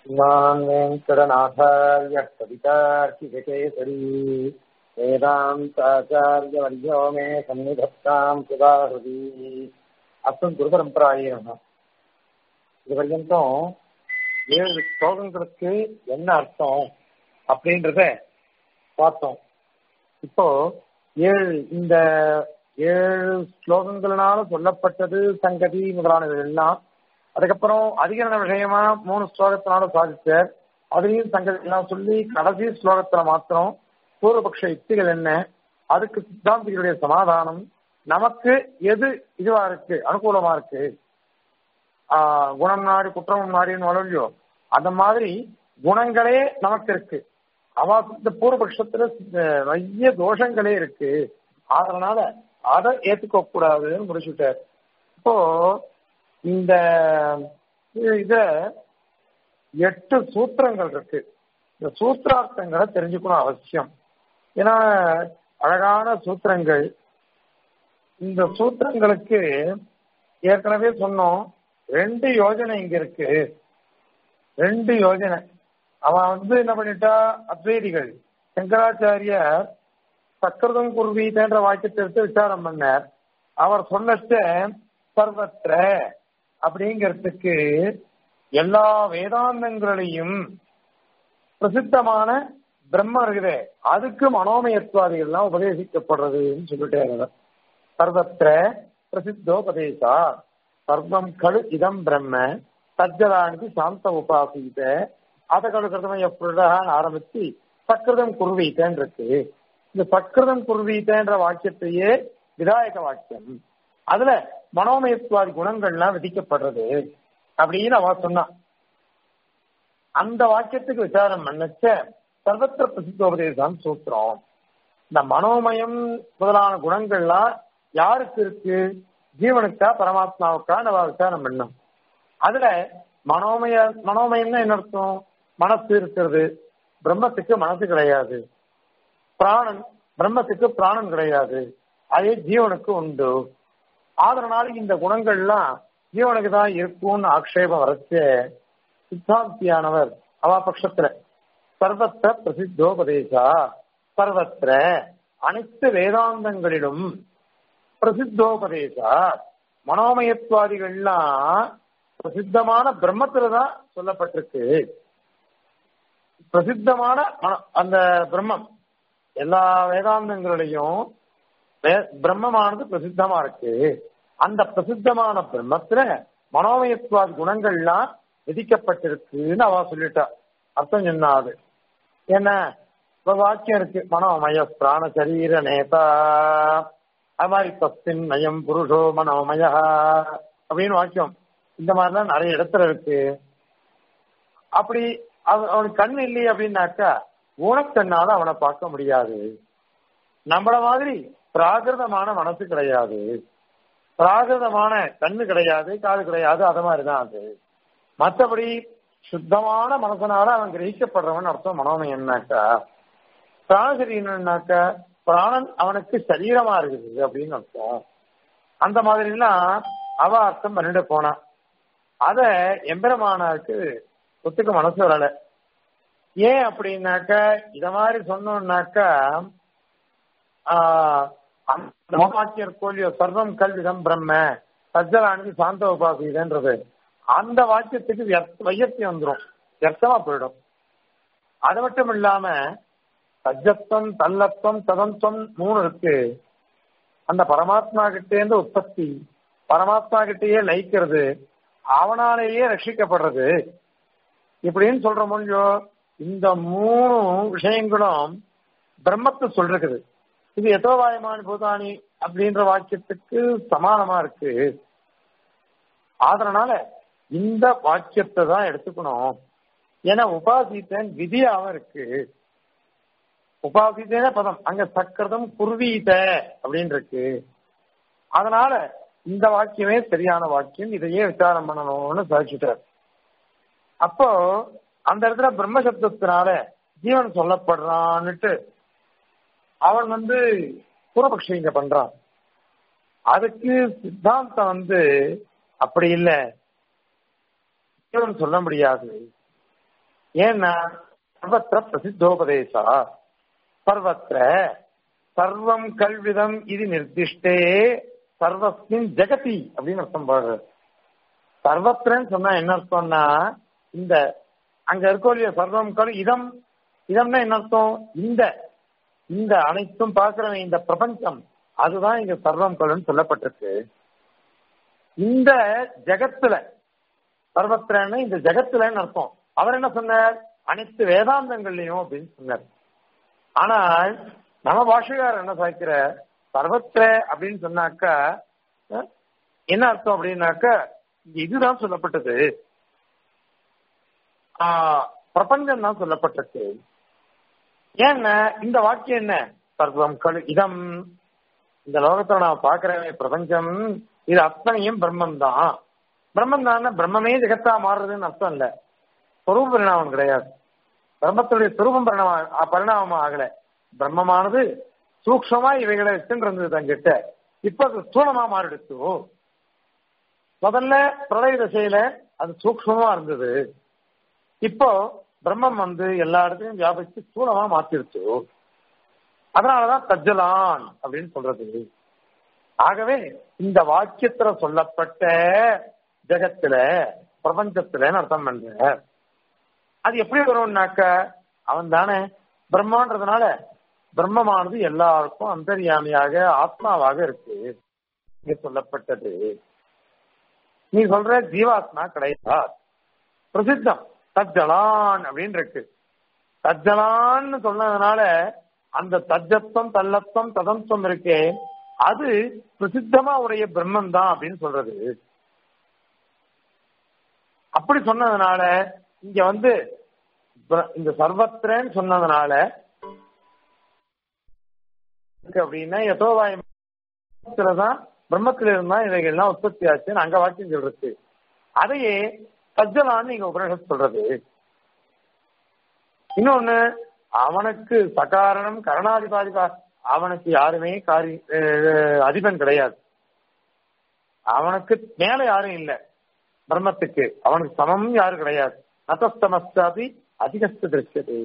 श्रीमान् वेङ्कटनाथार्य कवितार्किकेसरी वेदान्ताचार्यवर्यो मे सन्निधत्ताम् सुधाहृதி அப்புறம் குருபரம்பராயே நம இது வரைக்கும் ஏழு ஸ்லோகங்களுக்கு என்ன அர்த்தம் அப்படின்றத பார்த்தோம் இப்போ ஏழு இந்த ஏழு ஸ்லோகங்களால சொல்லப்பட்டது சங்கதி முதலானது எல்லாம் அதுக்கப்புறம் அதிகரண விஷயமா மூணு ஸ்லோகத்தினால சாதிச்சார் அதையும் சங்கதி எல்லாம் சொல்லி கடைசி ஸ்லோகத்துல மாத்திரம் பூர்வபக்ஷ யுக்திகள் என்ன அதுக்கு சித்தாந்திகளுடைய சமாதானம் நமக்கு எது இதுவா இருக்கு அனுகூலமா இருக்கு ஆஹ் குணம் நாடி குற்றம் நாடின்னு வளர்லையோ அந்த மாதிரி குணங்களே நமக்கு இருக்கு அவ இந்த பூர்வபக்ஷத்துல நிறைய தோஷங்களே இருக்கு அதனால அதை ஏத்துக்க கூடாதுன்னு முடிச்சுட்டார் இப்போ இந்த இத எட்டு சூத்திரங்கள் இருக்கு இந்த சூத்திரார்த்தங்களை தெரிஞ்சுக்கணும் அவசியம் ஏன்னா அழகான சூத்திரங்கள் இந்த சூத்திரங்களுக்கு ஏற்கனவே சொன்னோம் ரெண்டு யோஜனை இங்க இருக்கு ரெண்டு யோஜனை அவன் வந்து என்ன பண்ணிட்டா அத்வைதிகள் சங்கராச்சாரியர் சக்கரதம் குருவீதன்ற வாக்கியத்தை எடுத்து விசாரம் பண்ணார் அவர் சொன்னச்ச சர்வத்திர அப்படிங்கிறதுக்கு எல்லா வேதாந்தங்களையும் பிரசித்தமான பிரம்ம இருக்குதே அதுக்கு மனோமயத்துவாதிகள்லாம் உபதேசிக்கப்படுறதுன்னு சொல்லிட்டே சர்வத்திர பிரசித்தோபதேசா சர்வம் கழு இதம் பிரம்ம தஜ்ஜலாనికి சாந்த உபாசித அதகடு கிருதம் எப்படின்னு ஆரம்பிச்சு சக்கிருதம் குருவீத்தன் இருக்கு இந்த சக்கிருதம் குருவீத்தன்ற வாக்கியத்தையே விதாயக வாக்கியம் அதுல மனோமயத்துவாதி குணங்கள்லாம் விதிக்கப்படுறது அப்படின்னு அவ சொன்னான் அந்த வாக்கியத்துக்கு விசாரம் பண்ணச்ச சர்வத்திர பிரசித்தோபதேசம் சூத்திரம் இந்த மனோமயம் முதலான குணங்கள்லாம் யாருக்கு இருக்கு ஜீவனுக்கா பரமாத்மாவுக்கா நம்ம விசாரம் பண்ணோம் அதுல மனோமய மனோமயம்னா என்ன அர்த்தம் மனசு இருக்கிறது பிரம்மத்துக்கு மனசு கிடையாது பிராணன் பிரம்மத்துக்கு பிராணன் கிடையாது அதே ஜீவனுக்கு உண்டு அதனால இந்த குணங்கள்லாம் ஜீவனுக்கு தான் இருக்கும்னு ஆக்ஷேபம் வரச்ச சித்தாந்தியானவர் அவா பட்சத்துல சர்வத்திர பிரசித்தோபதேசா சர்வத்திர அனைத்து வேதாந்தங்களிலும் பிரசித்தோபதேசா மனோமயத்வாதிகள்லாம் பிரசித்தமான பிரம்மத்துலதான் சொல்லப்பட்டிருக்கு பிரசித்தமான அந்த பிரம்மம் எல்லா வேதாந்தங்களிலையும் பிரம்மமானது பிரசித்தமா இருக்கு அந்த பிரசித்தமான பிரம்மத்துல மனோமயத்துவாதி குணங்கள்லாம் விதிக்கப்பட்டிருக்குன்னு அவ சொல்லிட்டா அர்த்தம் சொன்னாது என்ன வாக்கியம் இருக்கு மனோமய பிராண சரீர நேதா அது மாதிரி தஸ்தின் நயம் புருஷோ மனோமய அப்படின்னு வாக்கியம் இந்த மாதிரிலாம் நிறைய இடத்துல இருக்கு அப்படி அவனுக்கு கண் இல்லையே அப்படின்னாக்கா ஊனக்கண்ணால அவனை பார்க்க முடியாது நம்மள மாதிரி பிராகிருதமான மனசு கிடையாது பிராகிருதமான கண்ணு கிடையாது காது கிடையாது அது மாதிரிதான் அது மற்றபடி சுத்தமான மனசனால அவன் கிரகிக்கப்படுறவன் அர்த்தம் மனோமயம்னாக்கா பிராணசரீரம்னாக்கா பிராணன் அவனுக்கு சரீரமா இருக்குது அப்படின்னு அர்த்தம் அந்த மாதிரிலாம் அவ அர்த்தம் பண்ணிட்டு போனான் அத எம்பெருமானாருக்கு ஒத்துக்க மனசு வரல ஏன் அப்படின்னாக்க இத மாதிரி சொன்னோம்னாக்கா வாக்கியர் கோலியோ சர்வம் கல்விதம் பிரம்ம சஜ்ஜலானுக்கு சாந்த உபாசிதன்றது அந்த வாக்கியத்துக்கு வையத்தி வந்துடும் வியர்த்தமா போயிடும் அது மட்டும் இல்லாம சஜ்ஜத்துவம் தல்லத்துவம் ததந்தம் மூணு இருக்கு அந்த பரமாத்மா கிட்டேருந்து உற்பத்தி பரமாத்மா கிட்டேயே லயிக்கிறது அவனாலேயே ரட்சிக்கப்படுறது இப்படின்னு சொல்ற மொழியோ இந்த மூணு விஷயங்களும் பிரம்மத்தை சொல்றது இது எதோவாயமான பூதானி அப்படின்ற வாக்கியத்துக்கு சமானமா இருக்கு அதனால இந்த வாக்கியத்தை தான் எடுத்துக்கணும் ஏன்னா உபாசித்தன் விதியாவும் இருக்கு உபாசித்தேன பதம் அங்க சக்கரதம் குர்வீத அப்படின்னு இருக்கு அதனால இந்த வாக்கியமே சரியான வாக்கியம் இதையே விசாரம் பண்ணணும்னு சாதிச்சுட்டார் அப்போ அந்த இடத்துல பிரம்மசப்தத்தினால ஜீவன் சொல்லப்படுறான்னுட்டு அவன் வந்து பூர்வபக்ஷ இங்க பண்றான் அதுக்கு சித்தாந்தம் வந்து அப்படி இல்லை ஜீவன் சொல்ல முடியாது ஏன்னா சர்வத்திர பிரசித்தோபதேசா சர்வத்திர சர்வம் கல்விதம் இது நிர்திஷ்டே சர்வஸ்மின் ஜெகதி அப்படின்னு அர்த்தம் பாடுறது சர்வத்திரன்னு சொன்னா என்ன அர்த்தம்னா இந்த அங்க இருக்கோ இல்லையா சர்வம் கல் இதம் இதம்னா என்ன அர்த்தம் இந்த இந்த அனைத்தும் பார்க்கிறவன் இந்த பிரபஞ்சம் அதுதான் இங்க சர்வம் கல்னு சொல்லப்பட்டிருக்கு இந்த ஜெகத்துல சர்வத்திரன்னு இந்த ஜெகத்துலன்னு அர்த்தம் அவர் என்ன சொன்னார் அனைத்து வேதாந்தங்கள்லயும் அப்படின்னு சொன்னார் ஆனால் நம்ம பாஷையார் என்ன சாய்க்கிற சர்வத்திர அப்படின்னு சொன்னாக்கா அஹ், என்ன அர்த்தம் அப்படின்னாக்கா இங்க இதுதான் சொல்லப்பட்டது ஆஹ், பிரபஞ்சம் தான் சொல்லப்பட்டது ஏன்னா இந்த வாக்கியம் என்ன சர்வம் கழு இதம் இந்த லோகத்துல நான் பார்க்கிறேன் பிரபஞ்சம் இது அத்தனையும் பிரம்மம் தான் பிரம்மம் தான் பிரம்மமே ஜெகத்தா மாறுறதுன்னு அர்த்தம் இல்ல சொரூப பரிணாமம் கிடையாது பிரம்மத்துடைய சுரூபம் பரிணாம பரிணாமம் ஆகல பிரம்மமானது சூக்ஷமா இவைகளை வச்சுருந்தது தங்கிட்ட இப்ப அது ஸ்தூலமா மாறிடுச்சு முதல்ல பிரளய திசையில அது சூக்ஷமா இருந்தது இப்போ பிரம்மம் வந்து எல்லா இடத்துலயும் வியாபிச்சு ஸ்தூலமா மாத்திருச்சு அதனாலதான் தஜ்ஜலான் அப்படின்னு சொல்றது ஆகவே இந்த வாக்கியத்துல சொல்லப்பட்ட ஜெகத்துல பிரபஞ்சத்துல அர்த்தம் பண்ற அது எப்படி வரும்னாக்க அவன் தானே பிரம்மான்றதுனால பிரம்மமானது எல்லாருக்கும் அந்தர்யாமியாக ஆத்மாவாக இருக்கு இங்க சொல்லப்பட்டது நீ சொல்ற ஜீவாத்மா கிடையாது பிரசித்தம் தஜ்ஜலான் அப்படின்னு இருக்கு தஜ்ஜலான்னு சொன்னதுனால அந்த தஜ்ஜத்துவம் தள்ளத்துவம் ததந்தம் இருக்கே அது பிரசித்தமா உடைய பிரம்மன் தான் அப்படின்னு சொல்றது அப்படி சொன்னதுனால இங்க வந்து பிர- இந்த சர்வத்திரன்னு சொன்னதுனால இருக்கு அப்படின்னா யதோவாயதான் பிரம்மத்தில இருந்தா இவைகள்லாம் உற்பத்தி ஆச்சுன்னு அங்க வாக்கியம் சொல்றது அதையே சஜ்ஜலான்னு இங்க உபனிஷத் சொல்றது இன்னொன்னு அவனுக்கு சகாரணம் கரணாதிபாதிபா அவனுக்கு யாருமே காரி அஹ், அதிபன் கிடையாது அவனுக்கு மேல யாரும் இல்ல பிரம்மத்துக்கு அவனுக்கு சமம் யாரும் கிடையாது நதஸ்தமஸ்தாபி அதிகஸ்த திருஷ்யது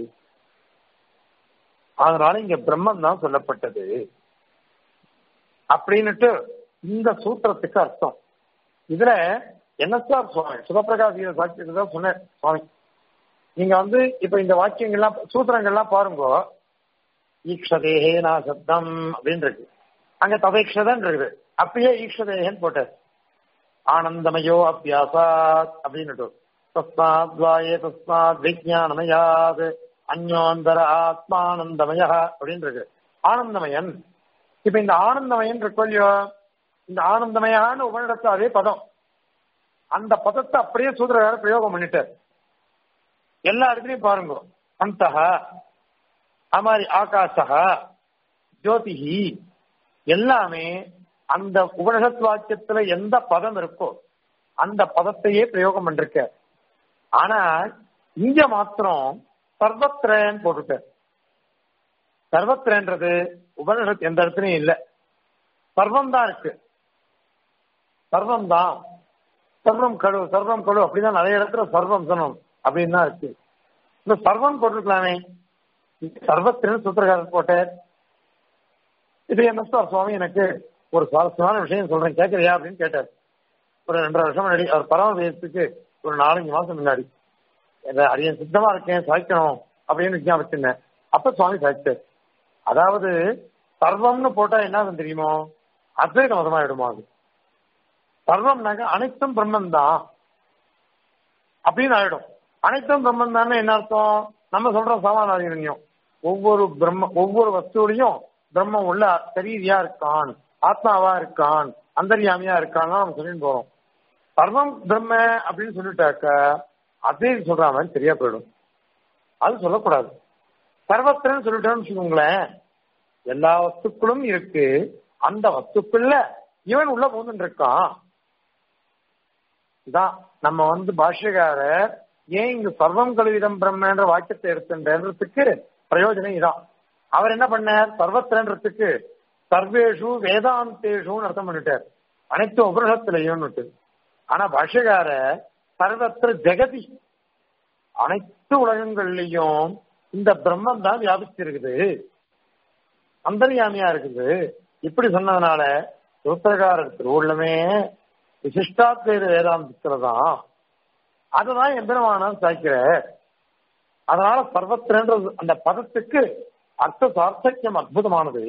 அதனால இங்க பிரம்மம் தான் சொல்லப்பட்டது அப்படின்னுட்டு இந்த சூத்திரத்துக்கு அர்த்தம் இதுல என்ன சார் சுவாமி சுகப்பிரகாஷ் சாட்சியத்தை தான் சொன்னேன் சுவாமி நீங்க வந்து இப்ப இந்த வாக்கியங்கள்லாம் சூத்திரங்கள்லாம் பாருங்க ஈக்ஷதேஹே நா சப்தம் அப்படின்னு இருக்கு அங்க தவேக்ஷதன் இருக்குது அப்பயே ஈக்ஷதேகன்னு போட்டார் ஆனந்தமயோ அபியாசாத் அப்படின்னு தஸ்மாத் வாயே தஸ்மாத் விஜயானமயாத் அந்யோந்தர ஆத்மானந்தமய அப்படின்னு இருக்கு ஆனந்தமயன் இப்ப இந்த ஆனந்தமயன் இருக்கோ இல்லையோ இந்த ஆனந்தமயான உபனிடத்து அதே பதம் அந்த பதத்தை அப்படியே சூத்திரகார பிரயோகம் பண்ணிட்டார் எல்லா இடத்துலயும் பாருங்க அந்தக அது மாதிரி ஆகாசகா ஜோதிஹி எல்லாமே அந்த உபனிஷத் வாக்கியத்துல எந்த பதம் இருக்கோ அந்த பதத்தையே பிரயோகம் பண்ணிருக்க ஆனா இங்க மாத்திரம் சர்வத்திரன்னு போட்டுட்ட சர்வத்திரன்றது உபனிஷத் எந்த இடத்துலயும் இல்ல சர்வம் தான் இருக்கு சர்வம் தான் சர்வம் கழு சர்வம் கழு அப்படிதான் நிறைய இடத்துல சர்வம் சொன்னோம் அப்படின்னு தான் இருக்கு இந்த சர்வம் போட்டிருக்கலாமே சர்வத்திரன் சூத்திரகாரர் போட்டார் இது என்ன சார் சுவாமி எனக்கு ஒரு சுவாரஸ்யமான விஷயம் சொல்றேன் கேட்கறியா அப்படின்னு கேட்டார் ஒரு ரெண்டரை வருஷம் முன்னாடி அவர் பரமதேசத்துக்கு ஒரு நாலஞ்சு மாசம் முன்னாடி இந்த அரியன் சித்தமா இருக்கேன் சாய்க்கணும் அப்படின்னு விஜயாபிச்சிருந்தேன் அப்ப சுவாமி சாய்ச்சார் அதாவது சர்வம்னு போட்டா என்ன ஆகும் தெரியுமோ அத்வைத மதமாயிடுமா அது சர்வம்னாக்க அனைத்தும் பிரம்மன் தான் அப்படின்னு ஆயிடும் அனைத்தும் பிரம்மன் தானே என்ன அர்த்தம் நம்ம சொல்ற சமாதானியம் ஒவ்வொரு பிரம்ம ஒவ்வொரு வஸ்துலையும் பிரம்மம் உள்ள சரீரியா இருக்கான் ஆத்மாவா இருக்கான் அந்தர்யாமியா இருக்கான் நம்ம சொல்லிட்டு போறோம் சர்வம் பிரம்ம அப்படின்னு சொல்லிட்டாக்க அதே சொல்ற மாதிரி சரியா போயிடும் அது சொல்லக்கூடாது சர்வத்திரன்னு சொல்லிட்டோம்னு வச்சுக்கோங்களேன் எல்லா வஸ்துக்களும் இருக்கு அந்த வஸ்துக்குள்ள இவன் உள்ள போந்துட்டு இருக்கான் இதான் நம்ம வந்து பாஷ்யக்காரர் ஏன் இங்க சர்வம் கழுவிதம் பிரம்மன்ற வாக்கியத்தை எடுத்துன்றதுக்கு பிரயோஜனம் இதான் அவர் என்ன பண்ணார் சர்வத்திரன்றதுக்கு சர்வேஷு வேதாந்தேஷுன்னு அர்த்தம் பண்ணிட்டார் அனைத்து உபனிஷத்திலையும் ஆனா பாஷ்யக்கார சர்வத்திர ஜெகதி அனைத்து உலகங்கள்லயும் இந்த பிரம்மம் தான் வியாபிச்சிருக்குது அந்தர்யாமியா இருக்குது இப்படி சொன்னதுனால சூத்திரகாரர் திருவுள்ளமே விசிஷ்டாத்வைத வேதாந்தத்துலதான் அதுதான் எந்திரமான சாய்க்கிற அதனால சர்வத்திரன்ற அந்த பதத்துக்கு அர்த்த சார்த்தக்கியம் அற்புதமானது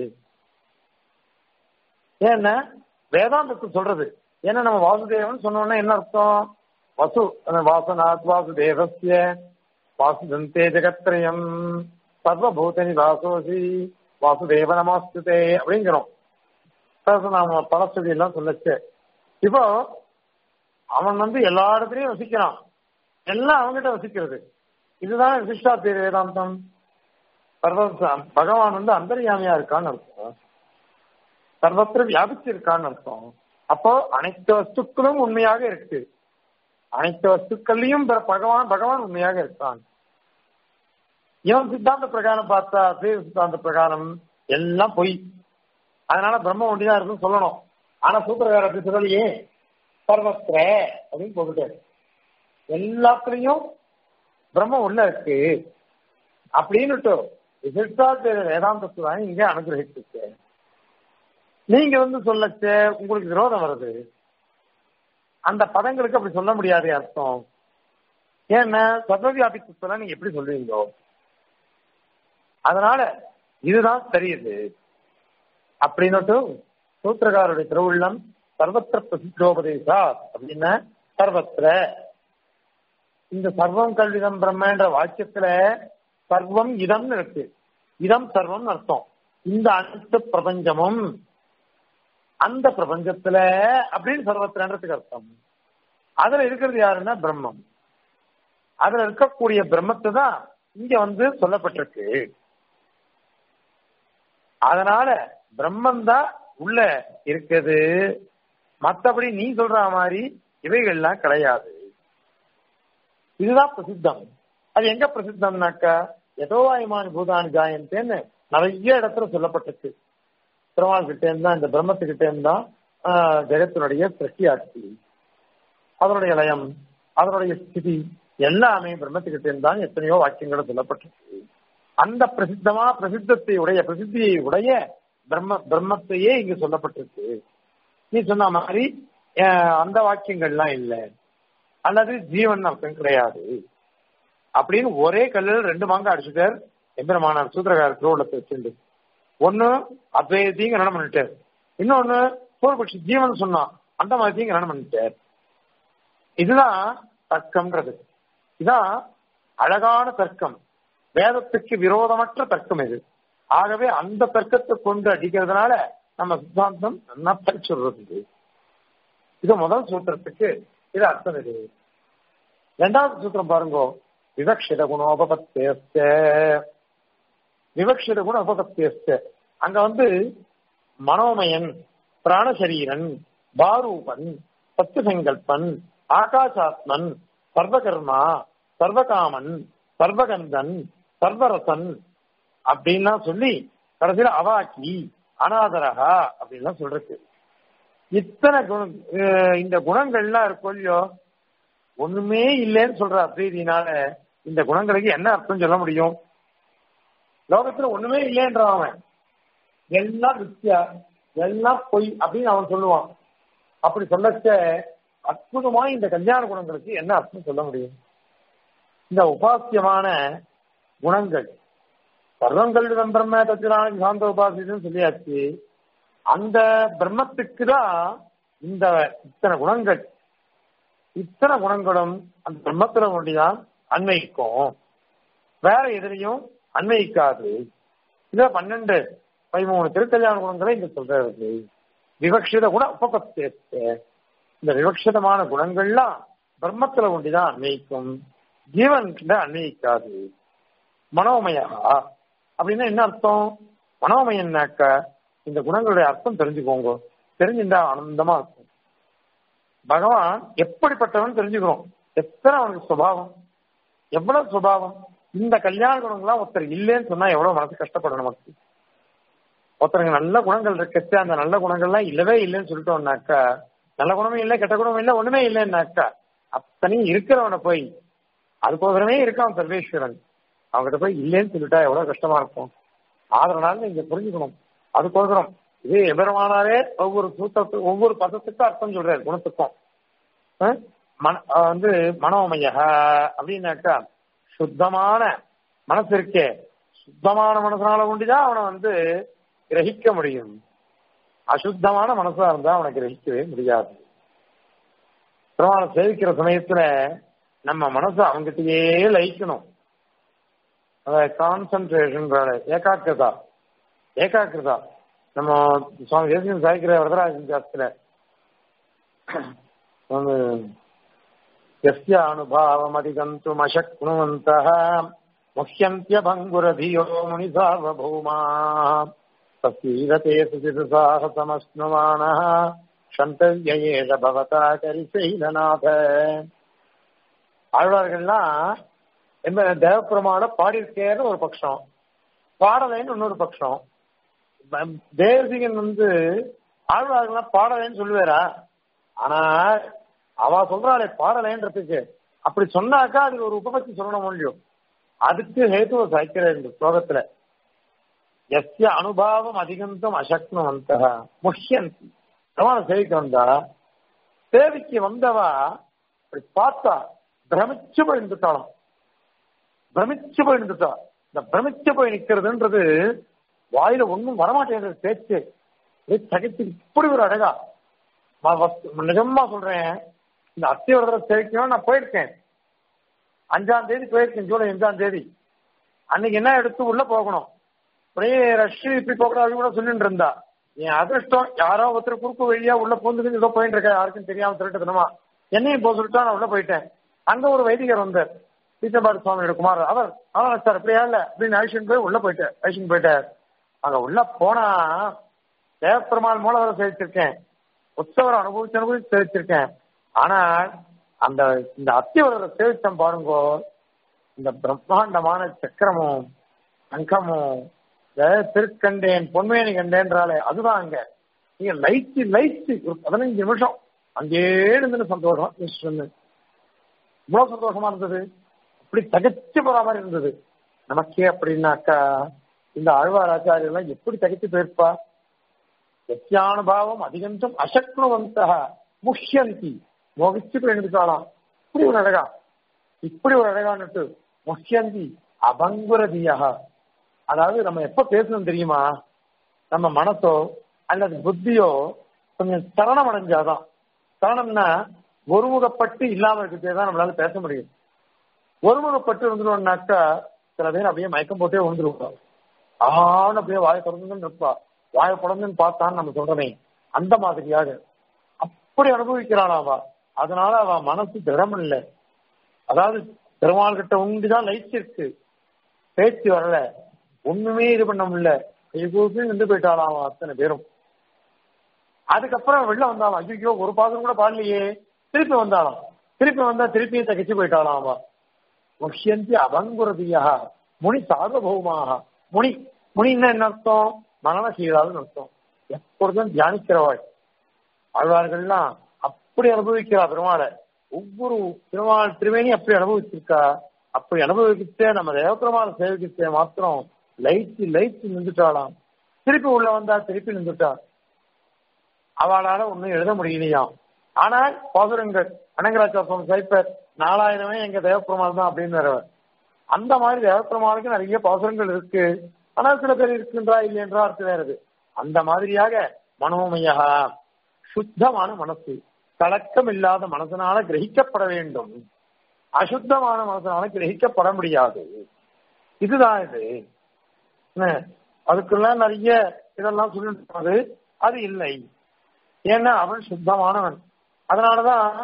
ஏன்னா வேதாந்தத்தை சொல்றது ஏன்னா நம்ம வாசுதேவன் சொன்னோம்னா என்ன அர்த்தம் வசு வாசனாத் வாசுதேவசிய வாசுதந்தே ஜெகத்ரயம் சர்வபூதனி வாசோசி வாசுதேவ நமாஸ்துதே அப்படிங்கிறோம் நாம பலஸ்துதி எல்லாம் சொல்லச்சு இப்போ அவன் வந்து எல்லா இடத்துலயும் வசிக்கிறான் எல்லாம் அவங்ககிட்ட வசிக்கிறது இதுதான் விசிஷ்டாத்திய வேதாந்தம் சர்வ பகவான் வந்து அந்தர்யாமியா இருக்கான்னு அர்த்தம் சர்வத்திர வியாபிச்சு இருக்கான்னு அர்த்தம் அப்போ அனைத்து வஸ்துக்களும் உண்மையாக இருக்கு அனைத்து வஸ்துக்கள்லையும் பகவான் பகவான் உண்மையாக இருக்கான் இவன் சித்தாந்த பிரகாரம் பார்த்தா அத்வைத சித்தாந்த பிரகாரம் எல்லாம் பொய் அதனால பிரம்ம ஒண்டிதான் இருக்குன்னு சொல்லணும் ஆனா சூத்திரகார அப்படி சொல்லலையே சர்வத்திர அப்படின்னு போட்டுட்டாரு எல்லாத்துலயும் பிரம்மம் உள்ள இருக்கு அப்படின்னுட்டு விசிஷ்டாத்திர வேதாந்தத்தை தான் இங்க அனுகிரகிச்சிருக்கு நீங்க வந்து சொல்லச்ச உங்களுக்கு விரோதம் வருது அந்த பதங்களுக்கு அப்படி சொல்ல முடியாது அர்த்தம் ஏன்னா சர்வவியாபித்துவம் நீங்க எப்படி சொல்லுவீங்களோ அதனால இதுதான் தெரியுது அப்படின்னுட்டு சூத்திரகாருடைய திருவுள்ளம் சர்வத்திர பிரசித்தோபதேசா அப்படின்னா சர்வத்திர இந்த சர்வம் கல்விதம் பிரம்மன்ற வாக்கியத்துல சர்வம் இதம்னு இருக்கு இதம் சர்வம் அர்த்தம் இந்த அனைத்து பிரபஞ்சமும் அந்த பிரபஞ்சத்துல அப்படின்னு சர்வத்திரன்றதுக்கு அர்த்தம் அதுல இருக்கிறது யாருன்னா பிரம்மம் அதுல இருக்கக்கூடிய பிரம்மத்தை தான் இங்க வந்து சொல்லப்பட்டிருக்கு அதனால பிரம்மம் தான் உள்ள இருக்குது மத்தபடி நீ சொல்ற மாதிரி இவைகள்லாம் கிடையாது இதுதான் பிரசித்தம் அது எங்க பிரசித்தம்னாக்கா எதோவாயுமானி பூதானி ஜாயந்தேன்னு நிறைய இடத்துல சொல்லப்பட்டிருக்கு பெருமாள் கிட்ட இருந்தா இந்த பிரம்மத்துக்கிட்ட இருந்தா ஜெகத்தினுடைய சிருஷ்டியாட்சி அதனுடைய லயம் அதனுடைய ஸ்திதி எல்லாமே பிரம்மத்துக்கிட்ட இருந்தான் எத்தனையோ வாக்கியங்களும் சொல்லப்பட்டிருக்கு அந்த பிரசித்தமா பிரசித்தத்தை உடைய பிரசித்தியை உடைய பிரம்ம பிரம்மத்தையே இங்க சொல்லப்பட்டிருக்கு நீ சொன்ன மாதிரி அந்த வாக்கியங்கள்லாம் இல்லை அல்லது ஜீவன் அர்த்தம் கிடையாது அப்படின்னு ஒரே கல்லில் ரெண்டு மாங்க அடிச்சுட்டார் எந்திரமானார் சூத்திரகார திருவுள்ளத்தை வச்சுண்டு ஒண்ணு அத்வைதத்தையும் கல்யாணம் பண்ணிட்டார் இன்னொன்னு பூர்வபட்சி ஜீவன் சொன்னான் அந்த மாதிரியும் கல்யாணம் பண்ணிட்டார் இதுதான் தர்க்கம்ன்றது இதான் அழகான தர்க்கம் வேதத்துக்கு விரோதமற்ற தர்க்கம் இது ஆகவே அந்த தர்க்கத்தை கொண்டு அடிக்கிறதுனால நம்ம சித்தாந்தம் நல்லா சொல்றது இது முதல் சூத்திரத்துக்கு இது அர்த்தம் இது இரண்டாவது சூத்திரம் பாருங்க விவக்ஷித குணோபபத்தேஸ்த விவக்ஷித குண உபபத்தேஸ்த அங்க வந்து மனோமயன் பிராணசரீரன் பாரூபன் சத்து சங்கல்பன் ஆகாசாத்மன் சர்வகர்மா சர்வகாமன் சர்வகந்தன் சர்வரசன் அப்படின்லாம் சொல்லி கடைசியில அவாக்கி அனாதரகா அப்படின்லாம் சொல்றது இத்தனை குணம் இந்த குணங்கள்லாம் இருக்கும் இல்லையோ ஒண்ணுமே இல்லைன்னு சொல்ற அப்ரீதினால இந்த குணங்களுக்கு என்ன அர்த்தம் சொல்ல முடியும் லோகத்துல ஒண்ணுமே இல்லைன்றான் அவன் எல்லாம் வித்தியா எல்லாம் பொய் அப்படின்னு அவன் சொல்லுவான் அப்படி சொல்லச்ச அற்புதமா இந்த கல்யாண குணங்களுக்கு என்ன அர்த்தம் சொல்ல முடியும் இந்த உபாசியமான குணங்கள் சர்வங்கள் பிரம்ம தத்திரான சாந்த உபாசின்னு சொல்லியாச்சு அந்த பிரம்மத்துக்கு தான் இந்த இத்தனை குணங்கள் இத்தனை குணங்களும் அந்த பிரம்மத்துல ஒண்டிதான் அன்வயிக்கும் வேற எதிலையும் அன்வயிக்காது இதுல பன்னெண்டு பதிமூணு திருக்கல்யாண குணங்களை இங்க சொல்றது விவக்ஷித குண உபபத்தேஸ்த இந்த விவக்ஷிதமான குணங்கள்லாம் பிரம்மத்துல ஒண்டிதான் அன்வயிக்கும் ஜீவன் கிட்ட அன்வயிக்காது மனோமயா அப்படின்னா என்ன அர்த்தம் மனோமயன்னாக்க இந்த குணங்களுடைய அர்த்தம் தெரிஞ்சுக்கோங்க தெரிஞ்சுட்டா ஆனந்தமா இருக்கும் பகவான் எப்படிப்பட்டவன் தெரிஞ்சுக்கிறோம் எத்தனை அவனுக்கு சுபாவம் எவ்வளவு சுபாவம் இந்த கல்யாண குணங்கள்லாம் ஒருத்தர் இல்லைன்னு சொன்னா எவ்வளவு மனசு கஷ்டப்படும் நமக்கு ஒருத்தருக்கு நல்ல குணங்கள் இருக்கச்சு அந்த நல்ல குணங்கள்லாம் இல்லவே இல்லைன்னு சொல்லிட்டோம்னாக்கா நல்ல குணமும் இல்லை கெட்ட குணமும் இல்லை ஒண்ணுமே இல்லைன்னாக்கா அத்தனையும் இருக்கிறவனை போய் அதுக்கோசரமே இருக்கான் சர்வேஸ்வரன் அவங்ககிட்ட போய் இல்லைன்னு சொல்லிட்டா எவ்வளவு கஷ்டமா இருக்கும் அதனால நீங்க புரிஞ்சுக்கணும் அதுக்கோசரம் இது எபெருமானாரே ஒவ்வொரு சூத்தத்து ஒவ்வொரு பதத்துக்கும் அர்த்தம் சொல்றாரு குணத்துக்கும் அஹ் மன அஹ் வந்து மனோமய அப்படின்னாக்கா சுத்தமான மனசு இருக்கே சுத்தமான மனசனால கொண்டுதான் அவனை வந்து கிரகிக்க முடியும் அசுத்தமான மனசா இருந்தா அவனை கிரகிக்கவே முடியாது பெருமாளை சேவிக்கிற சமயத்துல நம்ம மனசு அவங்ககிட்டயே லயிக்கணும் அத கான்சன்ட்ரேஷன் ஏகாக்கிரதா ஏகாக்கிரதா நம்ம சுவாமி தேசியம் சாய்க்கிற வரதராஜன் சாஸ்திர வந்து எஸ்ய அனுபாவம் அதிகந்தும் அசக்னுவந்தः முஹ்யந்தியபங்குரதியோ முனி சார்வபௌமா தஸ்யீரதே சுசிதுசாகசமஸ்னுவானः சந்தவ்யேஷ பவதா கரிசைலநாத ஆழ்வார்கள்லாம் என்ன தேவப்பெருமாள பாடியிருக்கேன்னு ஒரு பட்சம் பாடலைன்னு இன்னொரு பட்சம் தேவசிகன் வந்து ஆழ்வார்கள்லாம் பாடலைன்னு சொல்லுவாரா ஆனா அவ சொல்றாளே பாடலைன்றதுக்கு அப்படி சொன்னாக்கா அதுக்கு ஒரு உபபத்தி சொல்லணும் முடியும் அதுக்கு ஹேத்துவ சாய்க்கிற இந்த ஸ்லோகத்துல எஸ்ய அனுபாவம் அதிகந்தம் அசக்னவந்த முஷ்யந்தி பிரமாண சேவிக்க வந்தா சேவிக்கு வந்தவா அப்படி பார்த்தா பிரமிச்சு போய் நின்றுட்டாலும் பிரமிச்சு போய் நின்றுட்டா இந்த பிரமிச்சு போய் நிக்கிறதுன்றது வாயில ஒண்ணும் வரமாட்டேங்கிறது பேச்சு தகைச்சு இப்படி ஒரு அழகா நிஜமா சொல்றேன் இந்த அத்தியவரதரை சேவிக்கணும் நான் போயிருக்கேன் அஞ்சாம் தேதி போயிருக்கேன் ஜூலை அஞ்சாம் தேதி அன்னைக்கு என்ன எடுத்து உள்ள போகணும் அப்படியே ரஷ்ய இப்படி போகக்கூடாது கூட சொல்லிட்டு இருந்தா என் அதிர்ஷ்டம் யாரோ ஒருத்தர் குறுக்கு வழியா உள்ள பூந்துக்கு ஏதோ போயிட்டு இருக்கேன் யாருக்கும் தெரியாம சொல்லிட்டு தினமா என்னையும் போக சொல்லிட்டா நான் உள்ள போயிட்டேன் அங்க ஒரு வைதிகர் வந்தார் சீத்தபாடு சுவாமியோட குமார் அவர் அவன் சார் அப்படியா இல்ல அப்படின்னு அழிச்சுன்னு போய் உள்ள போயிட்டேன் அழிச்சுன்னு போயிட்டார் அங்க உள்ள போனா தேவப்பெருமாள் மூலவரை சேவிச்சிருக்கேன் உற்சவரை அனுபவிச்சு அனுபவிச்சு சேவிச்சிருக்கேன் ஆனா அந்த இந்த அத்தியவரை சேவிச்சம் பாருங்கோ இந்த பிரம்மாண்டமான சக்கரமும் சங்கமும் திருக்கண்டேன் பொன்மேனி கண்டேன்றாலே அதுதான் அங்க நீங்க லைச்சு லைச்சு ஒரு பதினஞ்சு நிமிஷம் அங்கே இருந்து சந்தோஷம் இவ்வளவு சந்தோஷமா இருந்தது அப்படி தகச்சு போற மாதிரி இருந்தது நமக்கே அப்படின்னாக்கா இந்த ஆழ்வார் ஆச்சாரியெல்லாம் எப்படி தகைத்து போயிருப்பா சத்தியானுபாவம் அதிகந்தம் அசக்னுவந்த முஷ்யந்தி மோகிச்சு போயிருந்துட்டாலாம் இப்படி ஒரு அழகா இப்படி ஒரு அழகான்னுட்டு முஷ்யந்தி அபங்குரதியா அதாவது நம்ம எப்ப பேசணும் தெரியுமா நம்ம மனசோ அல்லது புத்தியோ கொஞ்சம் சரணம் அடைஞ்சாதான் சரணம்னா ஒருமுகப்பட்டு இல்லாம இருக்கிறதே தான் நம்மளால பேச முடியும் ஒருமுகப்பட்டு இருந்துருவோம்னாக்கா சில பேர் அப்படியே மயக்கம் போட்டே வந்துருவாங்க ஆன அப்படியே வாய திறந்துன்னு இருப்பா வாய புடந்துன்னு பார்த்தான்னு நம்ம சொல்றமே அந்த மாதிரியாக அப்படி அனுபவிக்கிறாள் அவ அதனால அவ மனசு திடம் இல்லை அதாவது பெருமாள் கிட்ட உண்டுதான் லைட் இருக்கு பேச்சு வரல ஒண்ணுமே இது பண்ண முடியல கைகூப்பி நின்று போயிட்டாளாம் அவன் அத்தனை பேரும் அதுக்கப்புறம் வெளில வந்தாலும் ஐயோ ஒரு பாதம் கூட பாடலையே திருப்பி வந்தாலும் திருப்பி வந்தா திருப்பியும் தகச்சு போயிட்டாளாம் அவ முஷ்யந்தி அபங்குரதியா முனி சார்வபௌமாக முனி முனின்னா என்ன அர்த்தம் மனநசீலாதுன்னு அர்த்தம் எப்பொழுதும் தியானிக்கிறவாள் ஆழ்வார்கள்லாம் அப்படி அனுபவிக்கிறா பெருமாளை ஒவ்வொரு திருமால் திருவேணி அப்படி அனுபவிச்சிருக்கா அப்படி அனுபவிக்கிட்டே நம்ம தேவபெருமாளை சேவிக்கிட்டே மாத்திரம் லைட்டு லைட்டு நின்றுட்டாளாம் திருப்பி உள்ள வந்தா திருப்பி நின்றுட்டா அவளால ஒன்னும் எழுத முடியலையாம் ஆனால் பாசுரங்கள் அனங்கராச்சாரம் சைப்பர் நாலாயிரமே எங்க தேவப்பெருமாள் தான் அப்படின்னு அந்த மாதிரி தேவப்பெருமாளுக்கு நிறைய பாசுரங்கள் இருக்கு ஆனால் சில பேர் இருக்கின்றா இல்லையன்றா அர்த்தம் வேறது அந்த மாதிரியாக மனோமயா சுத்தமான மனசு கலக்கம் இல்லாத மனசனால கிரகிக்கப்பட வேண்டும் அசுத்தமான மனசனால கிரகிக்கப்பட முடியாது இதுதான் இது அதுக்கெல்லாம் நிறைய இதெல்லாம் சொல்லிட்டு அது இல்லை ஏன்னா அவன் சுத்தமானவன் அதனாலதான்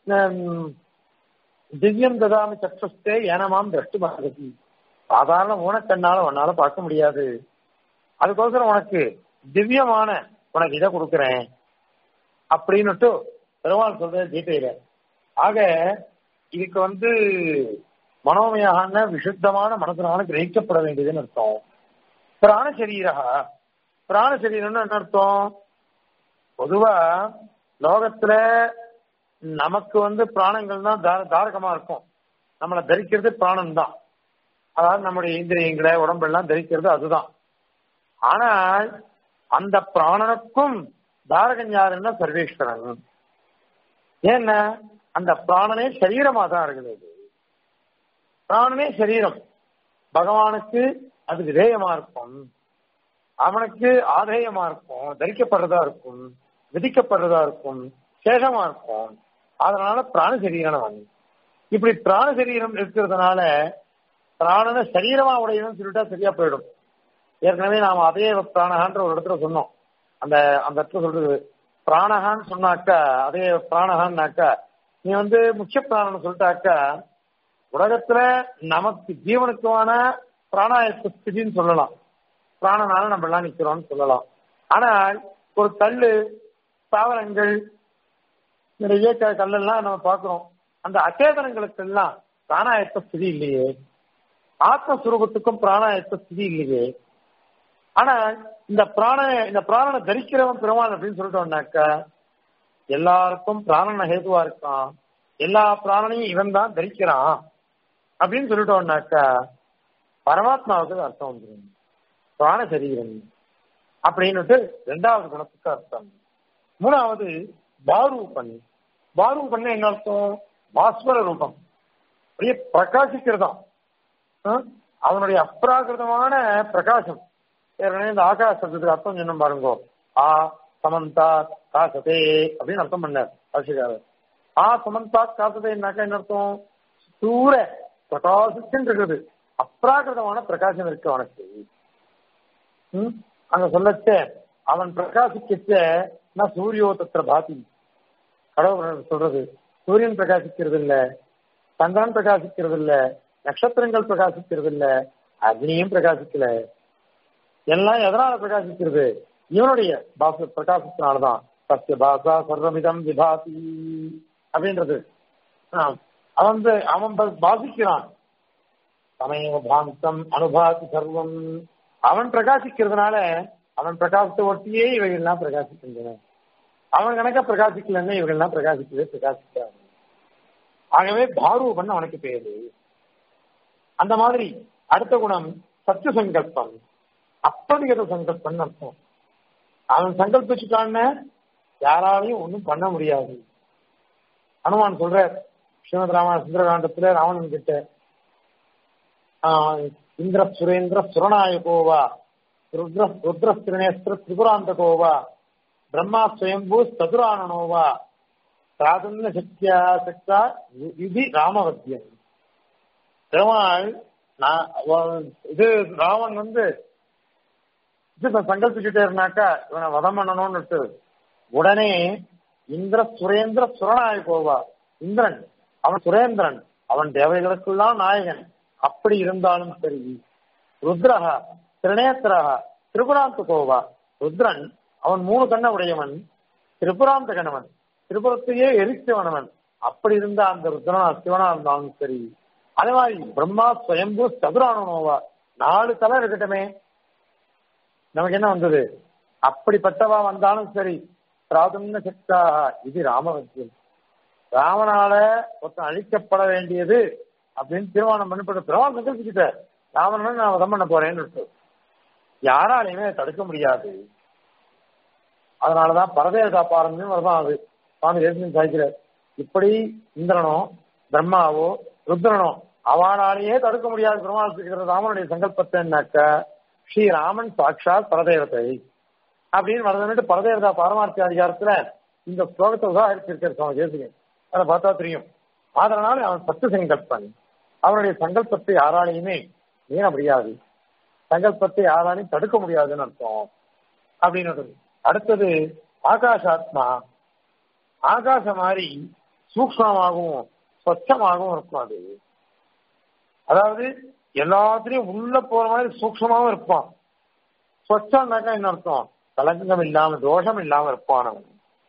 திவ்யம் ததாமி சக்ஷஸ்தே ஏனமாம் திரஷ்டு பாகதி சாதாரண ஊனக்கண்ணால உன்னால பார்க்க முடியாது அதுக்கோசரம் உனக்கு திவ்யமான உனக்கு இதை கொடுக்குறேன் அப்படின்னுட்டு பெருமாள் சொல்ற கீதையில ஆக இதுக்கு வந்து மனோமயான விசுத்தமான மனசனால கிரகிக்கப்பட வேண்டியதுன்னு அர்த்தம் பிராண சரீரா பிராண சரீரம்னு என்ன அர்த்தம் பொதுவா லோகத்துல நமக்கு வந்து பிராணங்கள் தான் தாரகமா இருக்கும் நம்மளை தரிக்கிறது பிராணன் தான் அதாவது நம்முடைய இந்திரியங்களை உடம்பெல்லாம் தரிக்கிறது அதுதான் ஆனால் அந்த பிராணனுக்கும் தாரகன் யாருன்னா சர்வேஸ்வரன் ஏன்னா அந்த பிராணனே சரீரமா தான் இருக்குது பிராணனே சரீரம் பகவானுக்கு அது விதேயமா இருக்கும் அவனுக்கு ஆதேயமா இருக்கும் தரிக்கப்படுறதா இருக்கும் விதிக்கப்படுறதா இருக்கும் சேஷமா இருக்கும் அதனால பிராண சரீரனவன் இப்படி பிராண சரீரம் இருக்கிறதுனால பிராணனை சரீரமா உடையணும்னு சொல்லிட்டா சரியா போயிடும் ஏற்கனவே நாம அதே பிராணகான்ற ஒரு இடத்துல சொன்னோம் அந்த அந்த இடத்துல சொல்றது பிராணகான்னு சொன்னாக்கா அதே பிராணகான்னாக்கா நீ வந்து முக்கிய பிராணன் சொல்லிட்டாக்கா உலகத்துல நமக்கு ஜீவனுக்குமான பிராணாயத்த ஸ்திதின்னு சொல்லலாம் பிராணனால நம்ம எல்லாம் நிக்கிறோம்னு சொல்லலாம் ஆனால் ஒரு கல்லு தாவரங்கள் நிறைய க- கல்லெல்லாம் நம்ம பார்க்கிறோம் அந்த அச்சேதனங்களுக்கு எல்லாம் பிராணாயத்த ஸ்திதி இல்லையே ஆத்மஸ்வரூபத்துக்கும் பிராணாயத்த ஸ்திதி இல்லையே ஆனா இந்த பிராண இந்த பிராணனை தரிக்கிறவன் பெருமான் அப்படின்னு சொல்லிட்டோம்னாக்கா எல்லாருக்கும் பிராணன ஹேதுவா இருக்கான் எல்லா பிராணனையும் இவன் தான் தரிக்கிறான் அப்படின்னு சொல்லிட்டோம்னாக்கா பரமாத்மாவுக்கு அது அர்த்தம் வந்துடும் பிராண சரீரம் அப்படின்னுட்டு ரெண்டாவது குணத்துக்கு அர்த்தம் மூணாவது பாரூபன் பாரூபன் என்ன அர்த்தம் பாஸ்வர ரூபம் அப்படியே பிரகாசிக்கிறதாம் ஆ? அவனுடைய அப்ராகிருதமான பிரகாசம் ஏற்கனவே இந்த ஆகாசத்துக்கு அர்த்தம் சொன்னோம் பாருங்க ஆ சமந்தா காசதே அப்படின்னு அர்த்தம் பண்ணார் பாஷிகாரர் ஆ சமந்தா காசதேன்னாக்கா என்ன அர்த்தம் சூர பிரகாசிச்சுன்னு இருக்குது அப்ராகிருதமான பிரகாசம் இருக்கு அவனுக்கு ம்? அங்க சொல்லச்சே அவன் பிரகாசிக்கச்ச நான் சூரியோ தத்திர பாதி கடவுள் சொல்றது சூரியன் பிரகாசிக்கிறது இல்ல சந்திரன் பிரகாசிக்கிறது இல்ல நட்சத்திரங்கள் பிரகாசிக்கிறது இல்ல அக்னியும் பிரகாசிக்கல எல்லாம் எதனால பிரகாசிக்கிறது இவனுடைய பாச பிரகாசத்தினாலதான் சத்திய பாசா சர்வமிதம் விபாதி அப்படின்றது ஆம். அவன் வந்து அவன் ப- பாசிக்கிறான் சமய பாந்தம் அனுபாதி சர்வம் அவன் பிரகாசிக்கிறதுனால அவன் பிரகாசத்தை ஒட்டியே இவைகள்லாம் பிரகாசிக்கின்றன அவன் கணக்க பிரகாசிக்கலன்னா இவங்கெல்லாம் பிரகாசிக்கவே பிரகாசிக்காது ஆகவே பாரூபன் அவனுக்கு பேரு அந்த மாதிரி அடுத்த குணம் சத்திய சங்கல்பம் அப்படிங்கிற சங்கல்பம் அர்த்தம் அவன் சங்கல்பிச்சுட்டான்னு யாராலையும் ஒண்ணும் பண்ண முடியாது அனுமான் சொல்ற ஸ்ரீமத் ராம சுந்தரகாண்டத்துல ராவணன் கிட்ட ஆஹ், இந்திர சுரேந்திர சுரநாயகோவா ருத்ர ருத்ர திரிநேஸ்திர திரிபுராந்தகோவா பிரம்மா ஸ்வயம்பூ சதுரானனோவா பிராதன்ய சக்தியா சக்தா இது ராமவத்தியம் பெருமாள் நான் அவன் இது ராவன் வந்து இது சங்கல்பிச்சுட்டே இருந்தாக்கா இவனை வதம் பண்ணணும்னுட்டு உடனே இந்திர சுரேந்திர சுரநாயக கோவா இந்திரன் அவன் சுரேந்திரன் அவன் தேவைகளுக்கெல்லாம் நாயகன் அப்படி இருந்தாலும் சரி ருத்ரஹா திரிநேத்திரஹா திரிபுராந்த கோவா ருத்ரன் அவன் மூணு கண்ண உடையவன் திரிபுராந்த கணவன் திரிபுரத்தையே எரிச்சவனவன் அப்படி இருந்த அந்த ருத்ரனா சிவனா இருந்தாலும் சரி அதே மாதிரி பிரம்மா ஸ்வயம்பு சதுரானோவா நாலு தலை இருக்கட்டுமே நமக்கு என்ன வந்தது அப்படிப்பட்டவா வந்தாலும் சரி பிராதுன்ன சக்தா இது ராமவத்தியம் ராமனால ஒருத்தன் அழிக்கப்பட வேண்டியது அப்படின்னு தீர்மானம் பண்ணப்பட்ட பிரவான் சங்கல்பிச்சுட்ட ராமனை நான் வதம் பண்ண போறேன்னு விட்டு யாராலையுமே அதை தடுக்க முடியாது அதனாலதான் பரதேவ காப்பாரம்னு வரதான் அது சுவாமி தேசியம் சாய்க்கிறார் இப்படி இந்திரனோ பிரம்மாவோ ருத்ரனோ அவனாலேயே தடுக்க முடியாது பிரம்மாவுக்கு ராமனுடைய சங்கல்பத்தைன்னாக்க ஸ்ரீராமன் சாட்சாத் பரதேவதை அப்படின்னு வரதுன்னுட்டு பரதேவதா பாரமார்த்திய அதிகாரத்துல இந்த ஸ்லோகத்தை உதாகரிச்சிருக்கார் சுவாமி தேசிகன் அதை பார்த்தா தெரியும் அதனால அவன் சத்து சங்கல்பன் அவனுடைய சங்கல்பத்தை யாராலையுமே மீற முடியாது சங்கல்பத்தை யாராலையும் தடுக்க முடியாதுன்னு அர்த்தம் அப்படின்னு அடுத்தது ஆகாஷாத்மா ஆகாச மாதிரி சூக்ஷ்மமாகவும் ஸ்வச்சமாகவும் இருக்கும் அது அதாவது எல்லாத்துலயும் உள்ள போற மாதிரி சூக்ஷ்மமாவும் இருப்பான் ஸ்வச்சம்னாக்கா என்ன அர்த்தம் கலங்கம் இல்லாம தோஷம் இல்லாம இருப்பான் அவன்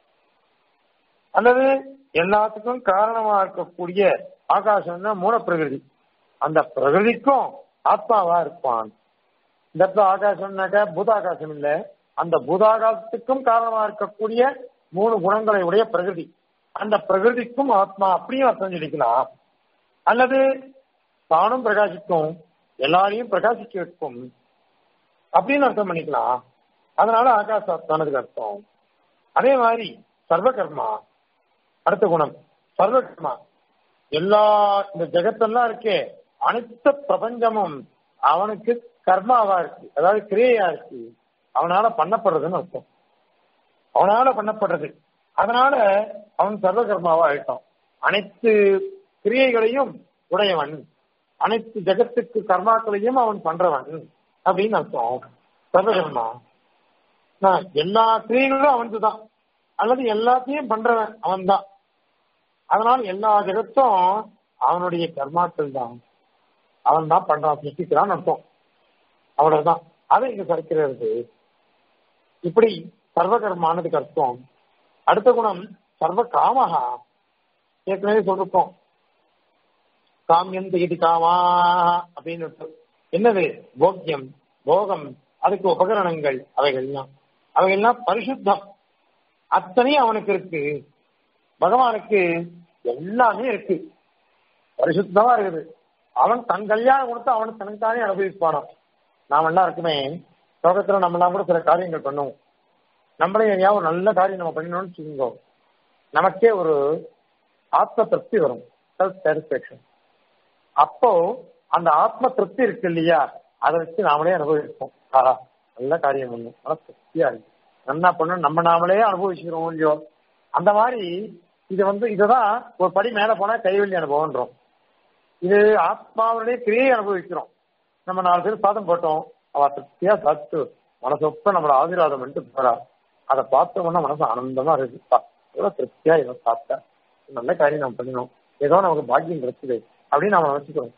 அல்லது எல்லாத்துக்கும் காரணமா இருக்கக்கூடிய ஆகாசம்னா மூல பிரகிருதி அந்த பிரகிருதிக்கும் ஆத்மாவா இருப்பான் இந்த இடத்துல ஆகாசம்னாக்கா பூதாகாசம் இல்ல அந்த பூதாகாசத்துக்கும் காரணமா இருக்கக்கூடிய மூணு குணங்களை உடைய பிரகிருதி அந்த பிரகிருதிக்கும் ஆத்மா அப்படியும் அர்த்தம் சொல்லிக்கலாம் அல்லது தானும் பிரகாசிக்கும் எல்லாரையும் பிரகாசிக்க வைக்கும் அப்படின்னு அர்த்தம் பண்ணிக்கலாம் அதனால ஆகாசாத்தானதுக்கு அர்த்தம் அதே மாதிரி சர்வகர்மா அடுத்த குணம் சர்வகர்மா எல்லா இந்த ஜெகத்தெல்லாம் இருக்கே அனைத்து பிரபஞ்சமும் அவனுக்கு கர்மாவா இருக்கு அதாவது கிரியையா இருக்கு அவனால பண்ணப்படுறதுன்னு அர்த்தம் அவனால பண்ணப்படுறது அதனால அவன் சர்வகர்மாவா ஆயிட்டான் அனைத்து கிரியைகளையும் உடையவன் அனைத்து ஜெகத்துக்கு கர்மாக்களையும் அவன் பண்றவன் அப்படின்னு அர்த்தம் சர்வகர்மா நான் எல்லா கிரியைகளும் அவனுக்கு தான் அல்லது எல்லாத்தையும் பண்றவன் அவன் தான் அதனால எல்லா ஜெகத்தும் அவனுடைய கர்மாக்கள் தான் அவன் தான் பண்றான் சிருஷ்டிக்கிறான் அர்த்தம் அவ்வளவுதான் அதை இங்க சரிக்கிறது இப்படி சர்வகர்மானதுக்கு அர்த்தம் அடுத்த குணம் சர்வ காமஹா ஏற்கனவே சொல்லிருக்கோம் காமியம் திகிதி காமா அப்படின்னு என்னது போக்கியம் போகம் அதுக்கு உபகரணங்கள் அவைகள்லாம் அவைகள்லாம் பரிசுத்தம் அத்தனையும் அவனுக்கு இருக்கு பகவானுக்கு எல்லாமே இருக்கு பரிசுத்தமா இருக்குது அவன் தன் கல்யாணம் கொடுத்து அவனுக்கு தனக்கானே அனுபவிப்பானான் நாம எல்லாம் இருக்குமே லோகத்துல நம்ம எல்லாம் கூட சில காரியங்கள் பண்ணுவோம் நம்மளே எங்கேயாவது ஒரு நல்ல காரியம் நம்ம பண்ணணும்னு வச்சுக்கோங்க நமக்கே ஒரு ஆத்ம திருப்தி வரும் செல்ஃப் சாட்டிஸ்பேக்ஷன் அப்போ அந்த ஆத்ம திருப்தி இருக்கு இல்லையா அதை வச்சு நாமளே அனுபவிப்போம் ஆஹா நல்ல காரியம் பண்ணும் மன திருப்தியா இருக்கு நல்லா பண்ணணும் நம்ம நாமளே அனுபவிச்சுக்கிறோம் இல்லையோ அந்த மாதிரி இது வந்து இதுதான் ஒரு படி மேல போனா கைவெளி அனுபவம்ன்றோம் இது ஆத்மாவுடைய கிரியை அனுபவிக்கிறோம் நம்ம நாலு பேர் சாதம் போட்டோம் அவ திருப்தியா சாப்பிட்டு மனசொப்ப நம்மள ஆசீர்வாதம் பண்ணிட்டு போறா அதை பார்த்தோம்னா மனசு ஆனந்தமா இருக்குப்பா எவ்வளவு திருப்தியா இதை சாப்பிட்டா நல்ல காரியம் நம்ம பண்ணினோம் ஏதோ நமக்கு பாக்கியம் கிடைச்சது அப்படின்னு நம்ம நினைச்சுக்கிறோம்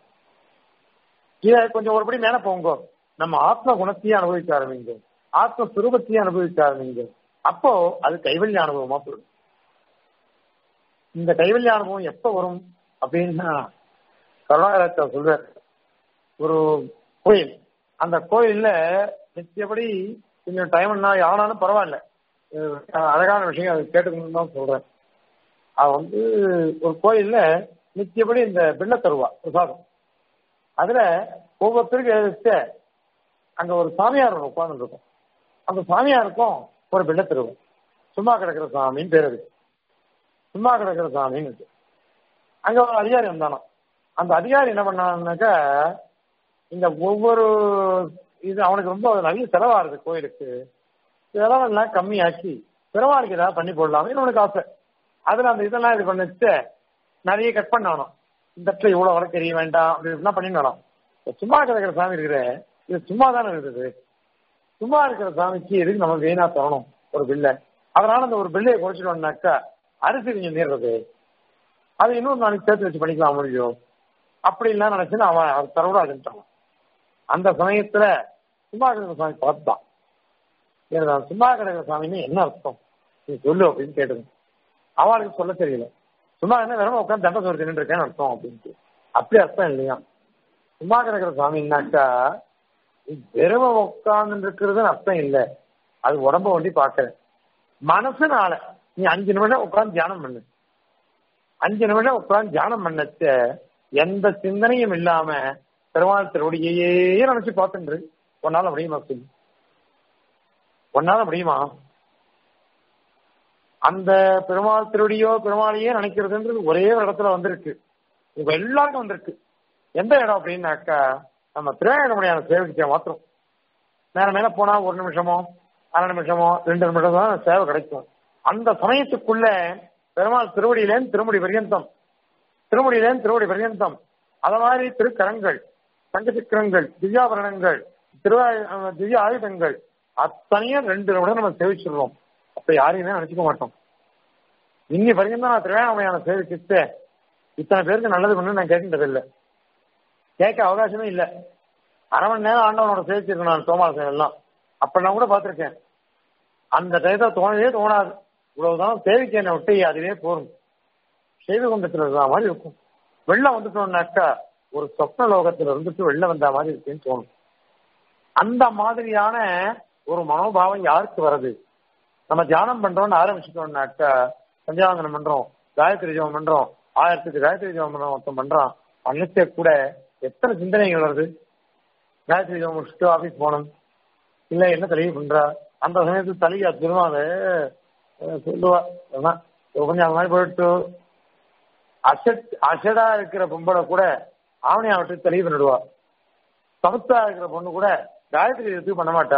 இதை கொஞ்சம் ஒருபடி மேல போங்க நம்ம ஆத்ம குணத்தையே அனுபவிக்க ஆரம்பிங்க ஆத்ம சுரூபத்தையே அனுபவிக்க ஆரம்பிங்க அப்போ அது கைவல்ய அனுபவமா போடும் இந்த கைவல்ய அனுபவம் எப்ப வரும் அப்படின்னா கருணாகரத்தை சொல்ற ஒரு கோயில் அந்த கோயில்ல நிச்சயப்படி கொஞ்சம் டைம் என்ன ஆனாலும் பரவாயில்ல அழகான விஷயம் அதை கேட்டுக்கணும்னு தான் சொல்றேன் அது வந்து ஒரு கோயில்ல நிச்சயப்படி இந்த பிள்ளை தருவா பிரசாதம் அதுல ஒவ்வொருத்தருக்கு எழுதிச்ச அங்க ஒரு சாமியார் ஒன்று உட்கார்ந்து இருக்கும் அந்த சாமியாருக்கும் ஒரு பிள்ளை தருவோம் சும்மா கிடக்கிற சாமின்னு பேர் இருக்கு சும்மா கிடக்கிற சாமின்னு இருக்கு அங்க ஒரு அதிகாரி வந்தானோ அந்த அதிகாரி என்ன பண்ணான்னாக்கா இந்த ஒவ்வொரு இது அவனுக்கு ரொம்ப நிறைய செலவாகுது கோயிலுக்கு செலவெல்லாம் கம்மியாக்கி பெருமாளுக்கு ஏதாவது பண்ணி போடலாமே அவனுக்கு ஆசை அதுல அந்த இதெல்லாம் இது பண்ணிச்சு நிறைய கட் பண்ணணும் இந்த இடத்துல இவ்வளவு வர தெரிய வேண்டாம் அப்படி இப்படிலாம் பண்ணிட்டு வரோம் சும்மா கிடக்கிற சாமி இருக்கிற இது சும்மா தானே இருக்குது சும்மா இருக்கிற சாமிக்கு எதுக்கு நம்ம வீணா தரணும் ஒரு பில்லை அதனால அந்த ஒரு பில்லையை குறைச்சிட்டோம்னாக்கா அரிசி கொஞ்சம் நேர்றது அது இன்னொரு நாளைக்கு சேர்த்து வச்சு பண்ணிக்கலாம் முடியும் அப்படின்லாம் நினைச்சுன்னு அவன் அவர் தரவிடாதுன்ட்டான் அந்த சமயத்துல சும்மா கிடக்கிற சாமி பார்த்துட்டான் எனக்கு சும்மா கிடக்கிற சாமின்னு என்ன அர்த்தம் நீ சொல்லு அப்படின்னு கேட்டது அவளுக்கு சொல்ல தெரியல சும்மா என்ன வெறும் உட்காந்து தண்டை சோறு தின்னு இருக்கேன்னு அர்த்தம் அப்படின்ட்டு அப்படி அர்த்தம் இல்லையா சும்மா கிடக்கிற சாமின்னாக்கா வெறும் உட்கார்ந்து இருக்கிறதுன்னு அர்த்தம் இல்லை அது உடம்ப ஒண்டி பாக்குறேன் மனசுனால நீ அஞ்சு நிமிஷம் உட்கார்ந்து தியானம் பண்ணு அஞ்சு நிமிஷம் உட்கார்ந்து தியானம் பண்ணச்ச எந்த சிந்தனையும் இல்லாம பெருமாள் திருவடியையே நினைச்சு பார்த்துட்டு உன்னால முடியுமா சொல்லு உன்னால முடியுமா அந்த பெருமாள் திருவடியோ பெருமாளையே நினைக்கிறதுன்றது ஒரே ஒரு இடத்துல வந்திருக்கு இப்ப எல்லாருக்கும் வந்திருக்கு எந்த இடம் அப்படின்னாக்கா நம்ம திருவேங்கடமுடியான சேவைக்கு மாத்திரம் மேல மேல போனா ஒரு நிமிஷமோ அரை நிமிஷமோ ரெண்டு நிமிஷம் தான் சேவை கிடைக்கும் அந்த சமயத்துக்குள்ள பெருமாள் திருவடியிலேன் திருமுடி பரியந்தம் திருமுடியிலேன் திருவடி பரியந்தம் அத மாதிரி திருக்கரங்கள் சங்கசக்கரங்கள் திவ்யாபரணங்கள் திருவா திவ்ய ஆயுதங்கள் அத்தனையும் ரெண்டு நிமிடம் நம்ம சேவிச்சிடுறோம் அப்ப யாரையுமே நினைச்சுக்க மாட்டோம் இன்னி வரைக்கும் நான் திருவேணமையான சேவிச்சுட்டு இத்தனை பேருக்கு நல்லது பண்ணு நான் கேட்கின்றது இல்லை கேட்க அவகாசமே இல்லை அரை மணி நேரம் ஆண்டவனோட சேவிச்சிருக்கேன் நான் சோமாசம் எல்லாம் அப்ப நான் கூட பார்த்திருக்கேன் அந்த டயத்தை தோணவே தோணாது இவ்வளவுதான் சேவிக்க என்னை விட்டு அதுவே போரும் செய்தி குண்டத்துல இருக்கிற மாதிரி இருக்கும் வெள்ளம் வந்துட்டோம்னாக்கா ஒரு சொப்ன லோகத்துல இருந்துட்டு வெளில வந்த மாதிரி இருக்குன்னு தோணும் அந்த மாதிரியான ஒரு மனோபாவம் யாருக்கு வருது நம்ம தியானம் பண்றோம்னு ஆரம்பிச்சிட்டோம்னாக்கா சந்தியாவந்தனம் பண்றோம் காயத்ரி ஜெபம் பண்றோம் ஆயிரத்துக்கு காயத்ரி ஜெபம் பண்றோம் ஒருத்தன் பண்றான் அன்னத்தை கூட எத்தனை சிந்தனைகள் வருது காயத்ரி ஜபம் முடிச்சுட்டு ஆபீஸ் போகணும் இல்ல என்ன தலையை பண்றா அந்த சமயத்து தலையை அற்புதமா அதை அஹ், சொல்லுவா அதான் கொஞ்சம் அந்த மாதிரி போயிட்டு அசட் அசடா இருக்கிற பொம்பளை கூட ஆவணியா விட்டு தெளிவு பண்ணிடுவா சமத்தா இருக்கிற பொண்ணு கூட காயத்ரி ஜபத்துக்கு பண்ண மாட்டா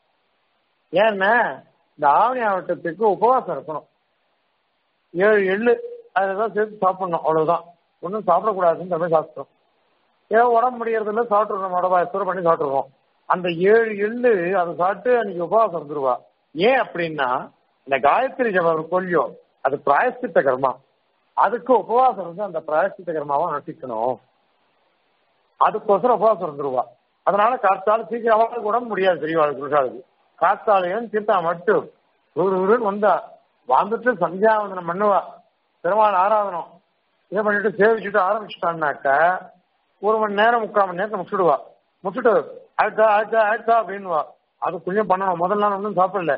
ஏன்னா இந்த ஆவணி ஆவட்டத்துக்கு உபவாசம் இருக்கணும் ஏழு எள்ளு அதெல்லாம் சேர்த்து சாப்பிடணும் அவ்வளவுதான் ஒன்றும் சாப்பிடக்கூடாதுன்னு மாதிரி சாப்பிட்டோம் ஏதோ உடம்பு முடியறதுல சாப்பிட்டுருக்கோம் உடம்பா சுரம் பண்ணி சாப்பிட்டுருக்கோம் அந்த ஏழு எள்ளு அதை சாப்பிட்டு அன்னைக்கு உபவாசம் வந்துருவா ஏன் அப்படின்னா இந்த காயத்ரி ஜபம் கொல்லியோ அது பிராயஷ்சித்த கர்மா அதுக்கு உபவாசம் வந்து அந்த பிராயஷ்சித்த கர்மாவை அனுஷ்டிக்கணும் அதுக்கோசரம் உபவாசம் வந்துருவா அதனால காத்தாலும் சீக்கிரம் அவளுக்கு உடம்பு முடியாது பெரியவாளுக்கு புருஷாளுக்கு காத்தாலையும் தீர்த்தா மட்டும் ஒரு ஊருன்னு வந்தா வந்துட்டு சந்தியாவந்தனம் பண்ணுவா பெருமாள் ஆராதனம் இதை பண்ணிட்டு சேவிச்சுட்டு ஆரம்பிச்சுட்டான்னாக்கா ஒரு மணி நேரம் முக்கால் மணி நேரத்தை முடிச்சுடுவா முடிச்சுட்டு ஆயிட்டா ஆயிட்டா ஆயிட்டா அப்படின்னுவா அது கொஞ்சம் பண்ணணும் முதல் நாள் ஒன்றும் சாப்பிடல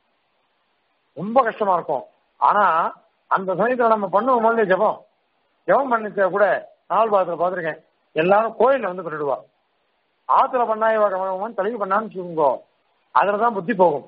ரொம்ப கஷ்டமா இருக்கும் ஆனா அந்த சமயத்துல நம்ம பண்ணுவோம் முதல்ல ஜபம் ஜபம் பண்ணிச்சா கூட நாள் பாத்துல பார்த்துருக்கேன் எல்லாரும் கோயில்ல வந்து பண்ணிடுவா ஆத்துல பண்ணாய் தலைவி பண்ணான்னு வச்சுக்கோங்க அதுலதான் புத்தி போகும்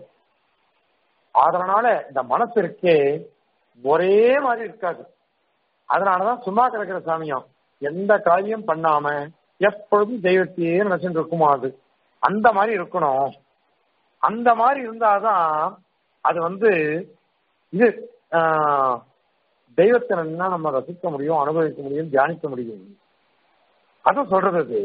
அதனால இந்த மனசு இருக்கே ஒரே மாதிரி இருக்காது அதனாலதான் சும்மா கிடக்கிற சாமியம் எந்த காரியம் பண்ணாம எப்பொழுதும் தெய்வத்தையே நினைச்சுட்டு இருக்குமா அது அந்த மாதிரி இருக்கணும் அந்த மாதிரி இருந்தாதான் அது வந்து இது ஆஹ், தெய்வத்தை நல்லா நம்ம ரசிக்க முடியும் அனுபவிக்க முடியும் தியானிக்க முடியும் அது சொல்றது அது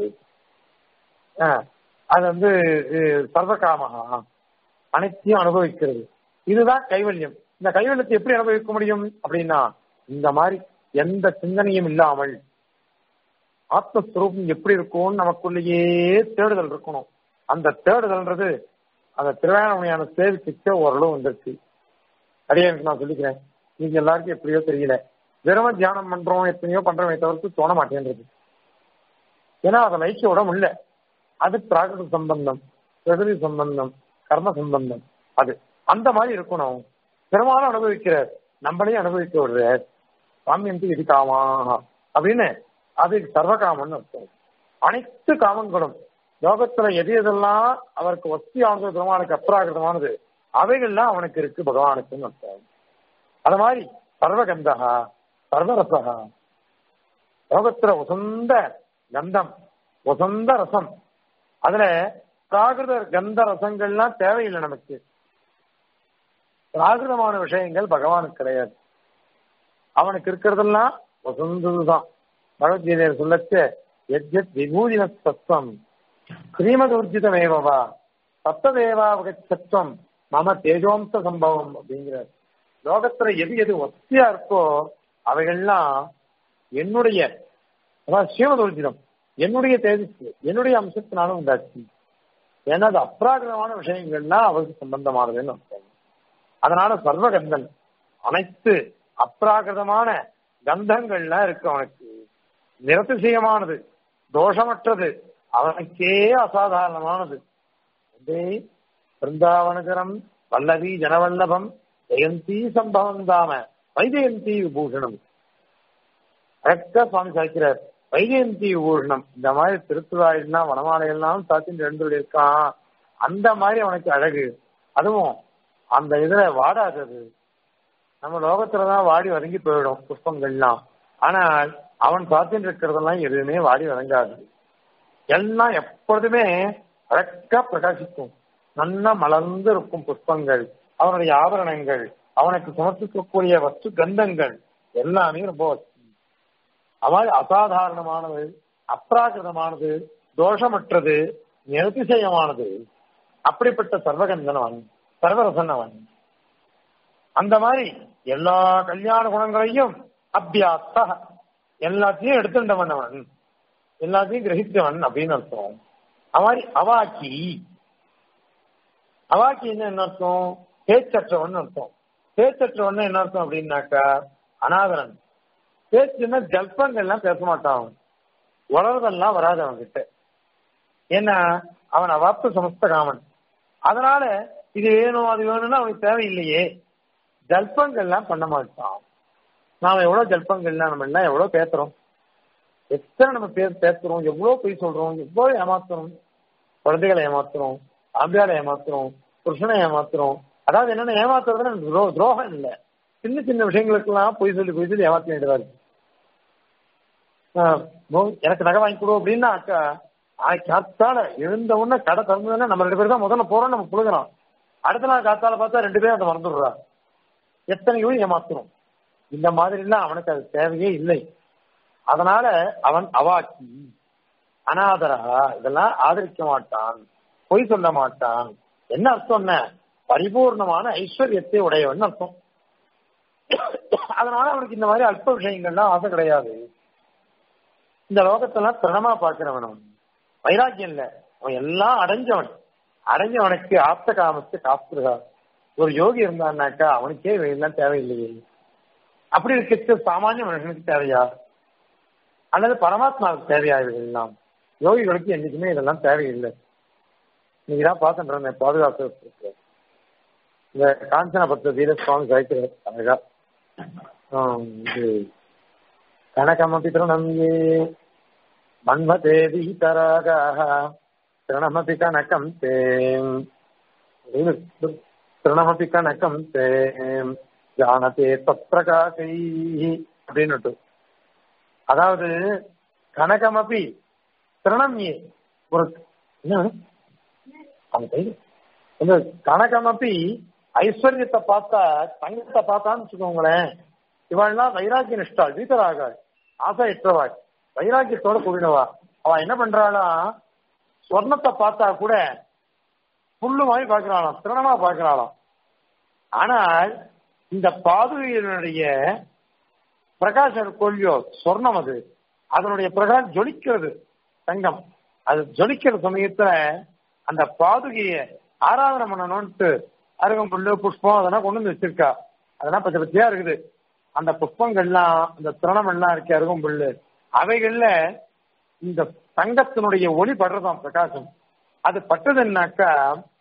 ஆஹ், அது வந்து அஹ், சர்வகாமகா அனைத்தையும் அனுபவிக்கிறது இதுதான் கைவல்யம் இந்த கைவல்யத்தை எப்படி அனுபவிக்க முடியும் அப்படின்னா இந்த மாதிரி எந்த சிந்தனையும் இல்லாமல் ஆத்மஸ்வரூபம் எப்படி இருக்கும்னு நமக்குள்ளேயே தேடுதல் இருக்கணும் அந்த தேடுதல்ன்றது அந்த திருவேணமணியான சேவிச்சுக்க ஓரளவு வந்துருச்சு அடியனுக்கு நான் சொல்லிக்கிறேன் நீங்க எல்லாருக்கும் எப்படியோ தெரியல வெறும தியானம் பண்றோம் எத்தனையோ பண்றோமே தவிர்த்து தோண மாட்டேன்றது ஏன்னா அதை லைக்கியோட முடியல அது பிராகிருத சம்பந்தம் பிரகிருதி சம்பந்தம் கர்ம சம்பந்தம் அது அந்த மாதிரி இருக்கணும் பெரும்பாலும் அனுபவிக்கிறார் நம்மளையும் அனுபவிக்க விடுறார் சாமியந்தி இது காமாக அப்படின்னு அது சர்வகாமன் அர்த்தம் அனைத்து காமங்களும் லோகத்துல எது எதெல்லாம் அவருக்கு வசதியானது பெருமானுக்கு அப்ராகிருதமானது அவைகள்லாம் அவனுக்கு இருக்கு பகவானுக்குன்னு அர்த்தம் அது மாதிரி சர்வகந்தகா சர்வரசகா லோகத்துல உசந்த கந்தம் உசந்த ரசம் அதுல பிராகிருத கந்த ரசங்கள்லாம் தேவையில்லை நமக்கு பிராகிருதமான விஷயங்கள் பகவானுக்கு கிடையாது அவனுக்கு இருக்கிறதெல்லாம் வசந்ததுதான் பகவத்கீதையில் சொல்லச்சு எத்யத் விபூதின தத்துவம் ஸ்ரீமத் உர்ஜிதமேவா சத்ததேவாவகச்சத்துவம் மம தேஜோம்ச சம்பவம் அப்படிங்கிறார் லோகத்துல எது எது வசதியா இருக்கோ அவைகள்லாம் என்னுடைய அதாவது ஸ்ரீமத் உர்ஜிதம் என்னுடைய தேஜஸ் என்னுடைய அம்சத்தினாலும் உண்டாச்சு ஏன்னா அது அப்ராகிரமான விஷயங்கள்லாம் அவருக்கு சம்பந்தமானதுன்னு அர்த்தம் அதனால சர்வகந்தன் அனைத்து அப்ராகிருதமான கந்தங்கள்லாம் இருக்கு அவனுக்கு நிரதிசயமானது தோஷமற்றது அவனுக்கே அசாதாரணமானது அதே பிருந்தாவனகரம் வல்லவி ஜனவல்லபம் ஜெயந்தி சம்பவம் தாம வைஜெயந்தி விபூஷணம் கரெக்டா சுவாமி சாய்க்கிறார் வைஜெயந்தி விபூஷணம் இந்த மாதிரி திருத்துவாயிலாம் வனமாலையெல்லாம் சாத்தின் எழுந்து இருக்கான் அந்த மாதிரி அவனுக்கு அழகு அதுவும் அந்த இதுல வாடாதது நம்ம லோகத்துலதான் வாடி வதங்கி போயிடும் புஷ்பங்கள்லாம் ஆனால் அவன் சாத்தின் இருக்கிறதெல்லாம் எதுவுமே வாடி வதங்காது எல்லாம் எப்பொழுதுமே அழகா பிரகாசிக்கும் நல்லா மலர்ந்து இருக்கும் புஷ்பங்கள் அவனுடைய ஆபரணங்கள் அவனுக்கு சமர்ப்பிக்கக்கூடிய வஸ்து கந்தங்கள் எல்லாமே ரொம்ப வசதி அவள் அசாதாரணமானது அப்ராகிருதமானது தோஷமற்றது நிரதிசயமானது அப்படிப்பட்ட சர்வகந்தன் அவன் சர்வரசன் அவன் அந்த மாதிரி எல்லா கல்யாண குணங்களையும் அபியாத்த எல்லாத்தையும் எடுத்துட்டவன் அவன் எல்லாத்தையும் கிரகித்தவன் அப்படின்னு அர்த்தம் அவரி அவாக்கி அவாக்கி என்ன அர்த்தம் பேச்சற்றவன் அர்த்தம் பேச்சற்றவன் என்ன அர்த்தம் அப்படின்னாக்கா அநாதரன் பேச்சுன்னா ஜல்பங்கள்லாம் பேச மாட்டான் அவன் வளர்றதெல்லாம் வராது அவன் கிட்ட ஏன்னா அவன் அவாப்த சமஸ்த காமன் அதனால இது வேணும் அது வேணும்னு அவனுக்கு தேவையில்லையே ஜல்பங்கள்லாம் பண்ண மாட்டான் நாம எவ்வளவு ஜல்பங்கள்லாம் நம்ம எல்லாம் எவ்வளவு பேசுறோம் எத்தனை நம்ம பேர் பேசுறோம் எவ்வளவு பொய் சொல்றோம் எவ்வளவு ஏமாத்துறோம் குழந்தைகளை ஏமாத்துறோம் ஆம்பியாரை ஏமாத்துறோம் புருஷனை ஏமாத்துறோம் அதாவது என்னன்னா ஏமாத்துறதுன்னா துரோ- துரோகம் இல்லை சின்ன சின்ன விஷயங்களுக்கெல்லாம் பொய் சொல்லி பொய் சொல்லி ஏமாத்த வேண்டியதா இருக்கு ஆஹ் போ, எனக்கு நகை வாங்கி கொடு அப்படின்னா அக்கா நாளைக்கு காத்தால எழுந்த உடனே கடை திறந்ததுன்னா நம்ம ரெண்டு பேரும் தான் முதல்ல போறோம் நம்ம புழுகிறோம் அடுத்த நாள் காத்தால பார்த்தா ரெண்டு பேரும் அதை மறந்துடுறா எத்தனையோ ஏமாத்துறோம் இந்த மாதிரி எல்லாம் அவனுக்கு அது தேவையே இல்லை அதனால அவன் அவாக்கி அனாதரா இதெல்லாம் ஆதரிக்க மாட்டான் பொய் சொல்ல மாட்டான் என்ன அர்த்தம் என்ன பரிபூர்ணமான ஐஸ்வர்யத்தை உடையவன் அர்த்தம் அதனால அவனுக்கு இந்த மாதிரி அல்ப விஷயங்கள்லாம் ஆசை கிடையாது இந்த லோகத்தெல்லாம் திறனமா பார்க்கிறவன் அவன் வைராக்கியம் இல்ல அவன் எல்லாம் அடைஞ்சவன் அடைஞ்சவனுக்கு ஆப்த காமத்து காப்புறா ஒரு யோகி இருந்தான்னாக்கா அவனுக்கே இவையெல்லாம் தேவையில்லையே அப்படி இருக்கிறது சாமானிய மனுஷனுக்கு தேவையா அல்லது பரமாத்மாவுக்கு தேவையா இவைகள் எல்லாம் யோகிகளுக்கு என்னைக்குமே இதெல்லாம் தேவையில்லை நீங்க தான் பார்த்துட்டு பாதுகாப்பு இருக்கு. இந்த காஞ்சன பத்த வீர சுவாமி சாய்க்கிறார் அழகா ஆம், இது கனகமபி திருணம்யே மன்மதே வீதராகாக திருணமபி கனகம் தேம் இது திருணமபி கனகம் தேம் ஜானதே தத்பிரகாசை அப்படின்னு அதாவது கனகமபி திருணம்யே ஒரு என்ன அந்த கை இந்த கனகமப்பி ஐஸ்வர்யத்தை பார்த்தா தங்கத்தை பார்த்தான்னு வச்சுக்கோங்களேன் இவள்லாம் வைராக்கிய நிஷ்டாள் வீதராக ஆசையற்றவாள் வைராக்கியத்தோட கூடினவா அவ என்ன பண்றாளா சொர்ணத்தை பார்த்தா கூட புல்லு மாதிரி பார்க்கிறாளாம் திறனமா பார்க்கிறாளாம் ஆனால் இந்த பாதுகையினுடைய பிரகாச கொல்லியோ சொர்ணம் அது அதனுடைய பிரகாசம் ஜொலிக்கிறது தங்கம் அது ஜொலிக்கிற சமயத்துல அந்த பாதுகைய ஆராதனை பண்ணணும்ட்டு அருகம்புல்லு புஷ்பம் அதெல்லாம் கொண்டு வந்து வச்சிருக்கா அதெல்லாம் பச்சை பச்சையா இருக்குது அந்த புஷ்பங்கள்லாம் அந்த திரணம் எல்லாம் இருக்கு அருகம்புல்லு அவைகள்ல இந்த தங்கத்தினுடைய ஒளி படுறதாம் பிரகாசம் அது பட்டதுன்னாக்கா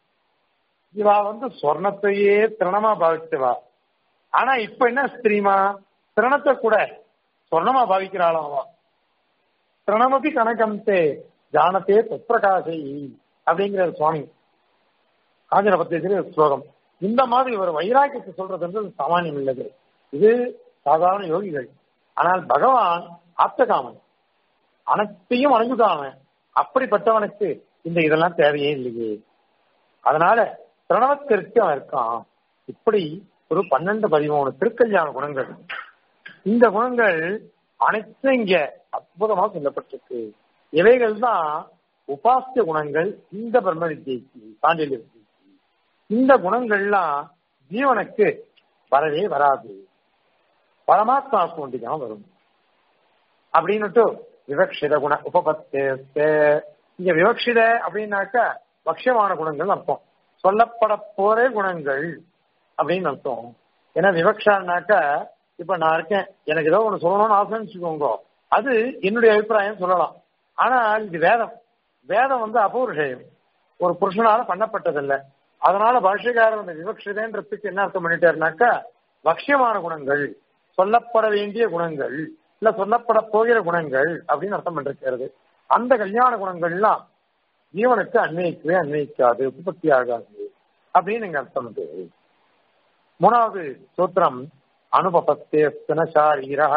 இவா வந்து சொர்ணத்தையே திரணமா பாவிச்சவா ஆனா இப்ப என்ன தெரியுமா திரணத்தை கூட சொர்ணமா பாவிக்கிறாளாம் அவ திரணமபி கனகம்தே ஜானத்தே தத்பிரகாசை அப்படிங்கிற சுவாமி காஞ்சன பத்திரிகை ஸ்லோகம் இந்த மாதிரி ஒரு வைராக்கியத்தை சொல்றதுன்றது சாமானியம் இல்லது இது சாதாரண யோகிகள் ஆனால் பகவான் ஆப்தகாமன் அனைத்தையும் வணங்குதாமன் அப்படிப்பட்டவனுக்கு இந்த இதெல்லாம் தேவையே இல்லையே அதனால பிரணவத்திற்கு அவன் இருக்கான் இப்படி ஒரு பன்னெண்டு பதிமூணு திருக்கல்யாண குணங்கள் இந்த குணங்கள் அனைத்தும் இங்க அற்புதமா சொல்லப்பட்டிருக்கு இவைகள் தான் உபாசிய குணங்கள் இந்த பிரம்ம வித்தியைக்கு சாண்டில்ய வித்தியைக்கு இந்த குணங்கள்லாம் ஜீவனுக்கு வரவே வராது பரமாத்மாவுக்கு ஒண்டிதான் வரும் அப்படின்னுட்டு விவக்ஷித குண உபபத்தே இங்க விவக்ஷித அப்படின்னாக்கா பக்ஷமான குணங்கள் அர்த்தம் சொல்லப்பட போற குணங்கள் அப்படின்னு அர்த்தம் ஏன்னா விவக்ஷான்னாக்கா இப்ப நான் இருக்கேன் எனக்கு ஏதோ ஒண்ணு சொல்லணும்னு ஆசைன்னு வச்சுக்கோங்க அது என்னுடைய அபிப்பிராயம் சொல்லலாம் ஆனால் இது வேதம் வேதம் வந்து அபௌருஷயம் ஒரு புருஷனால பண்ணப்பட்டதில்லை அதனால பாஷ்யக்காரர் அந்த விவக்ஷதேன்றதுக்கு என்ன அர்த்தம் பண்ணிட்டாருனாக்கா பக்ஷியமான குணங்கள் சொல்லப்பட வேண்டிய குணங்கள் இல்ல சொல்லப்பட போகிற குணங்கள் அப்படின்னு அர்த்தம் பண்ணிருக்கிறது அந்த கல்யாண குணங்கள்லாம் ஜீவனுக்கு அன்வயிக்கவே அன்வயிக்காது உற்பத்தி ஆகாது அப்படின்னு இங்க அர்த்தம் உண்டு மூணாவது சூத்திரம் அனுபபத்தேஸ்தனசாரீரா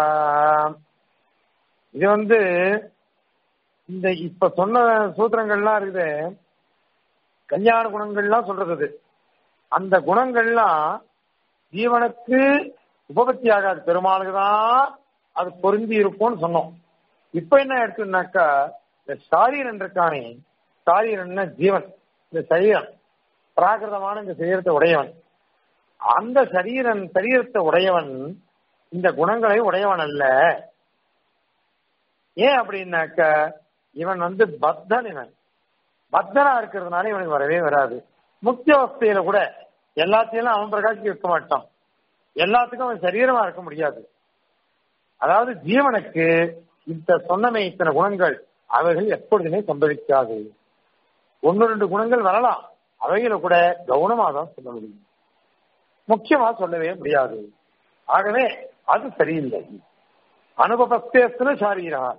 இது வந்து இந்த இப்ப சொன்ன சூத்திரங்கள்லாம் இருக்குது கல்யாண குணங்கள்லாம் சொல்றது அது அந்த குணங்கள்லாம் ஜீவனுக்கு உபபத்தி ஆகாது பெருமாளுக்கு தான் அது பொருந்தி இருக்கும்னு சொன்னோம் இப்ப என்ன எடுத்துனாக்கா இந்த சாரீரன் இருக்கானே சாரீரன்னா ஜீவன் இந்த சரீரம் பிராகிருதமான இந்த சரீரத்தை உடையவன் அந்த சரீரன் சரீரத்தை உடையவன் இந்த குணங்களை உடையவன் அல்ல ஏன் அப்படின்னாக்க இவன் வந்து பத்தன் இவன் பத்தனா இருக்கிறதுனால இவனுக்கு வரவே வராது முக்கிய அவஸ்தையில கூட எல்லாத்தையும் அவன் பிரகாசிக்க இருக்க மாட்டான் எல்லாத்துக்கும் அவன் சரீரமா இருக்க முடியாது அதாவது ஜீவனுக்கு இந்த சொன்னமே இத்தனை குணங்கள் அவைகள் எப்பொழுதுமே சம்பவிக்காது ஒன்னு ரெண்டு குணங்கள் வரலாம் அவைகளை கூட கவனமா தான் சொல்ல முடியும் முக்கியமா சொல்லவே முடியாது ஆகவே அது சரியில்லை அனுபவஸ்தேஸ்திர சாரீரா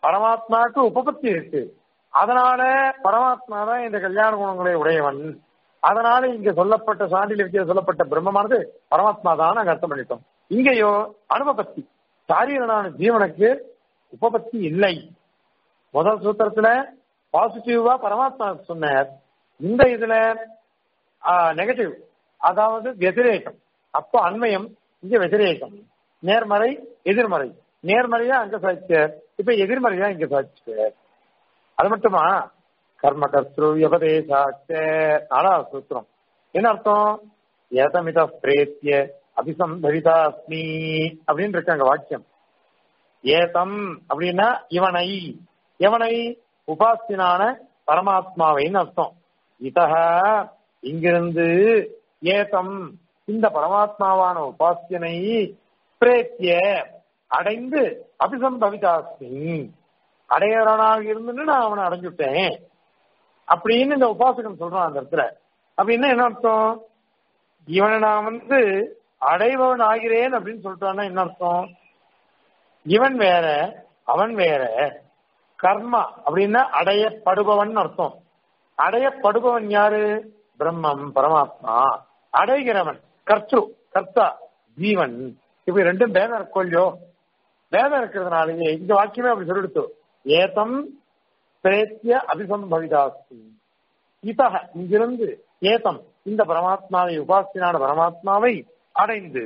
பரமாத்மாவுக்கு உபபத்தி இருக்கு அதனால பரமாத்மா தான் இந்த கல்யாண குணங்களை உடையவன் அதனால இங்க சொல்லப்பட்ட சாண்டில் வித்தியில சொல்லப்பட்ட பிரம்மமானது பரமாத்மா தான் நாங்க அர்த்தம் பண்ணிட்டோம் இங்கேயோ அனுபபத்தி சாரீரனான ஜீவனுக்கு உபபத்தி இல்லை முதல் சூத்திரத்துல பாசிட்டிவா பரமாத்மா சொன்னார் இந்த இதுல நெகட்டிவ் அதாவது வெதிரேகம் அப்போ அண்மயம் இங்க வெதிரேகம் நேர்மறை எதிர்மறை நேர்மறையா அங்க சாதிச்சு இப்ப எதிர்மறையா இங்க சாதிச்சு அது மட்டுமா கர்ம கர்த்திரு வியபதேசாச்ச நாலாவது சூத்திரம் என்ன அர்த்தம் ஏதமித பிரேத்திய அபிசம்பவிதாஸ்மி அப்படின்னு இருக்கு அங்க வாக்கியம் ஏதம் அப்படின்னா இவனை இவனை உபாசினான பரமாத்மாவைன்னு அர்த்தம் இதக இங்கிருந்து ஏதம் இந்த பரமாத்மாவான உபாசியனை பிரேத்திய அடைந்து அபிசம்பவிதாஸ்மி அடையறனாக இருந்து நான் அவனை அடைஞ்சுட்டேன் அப்படின்னு இந்த உபாசகன் சொல்றான் அந்த இடத்துல அப்படின்னா என்ன அர்த்தம் இவனை நான் வந்து அடைபவன் ஆகிறேன் அப்படின்னு சொல்லிட்டான்னா என்ன அர்த்தம் இவன் வேற அவன் வேற கர்மா அப்படின்னா அடையப்படுபவன் அர்த்தம் அடையப்படுபவன் யாரு பிரம்மம் பரமாத்மா அடைகிறவன் கர்த்து கர்த்தா ஜீவன் இப்படி ரெண்டும் பேதம் இருக்கும் இல்லையோ பேதம் இருக்கிறதுனாலேயே இந்த வாக்கியமே அப்படி சொல்லிடுத்து ஏதம் பிரேத்திய அபிசம்பவிதாஸ்தி இதக இங்கிருந்து ஏதம் இந்த பரமாத்மாவை உபாசினான பரமாத்மாவை அடைந்து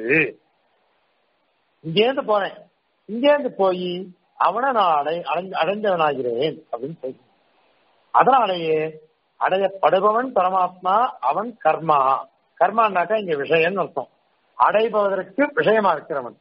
இங்கேருந்து போறேன் இங்கேருந்து போய் அவனை நான் அடை அடைஞ்ச அடைஞ்சவனாகிறேன் அப்படின்னு சொல்லி அதனாலேயே அடையப்படுபவன் பரமாத்மா அவன் கர்மா கர்மானாக்கா இங்க விஷயம்னு அர்த்தம் அடைபவதற்கு விஷயமா இருக்கிறவன்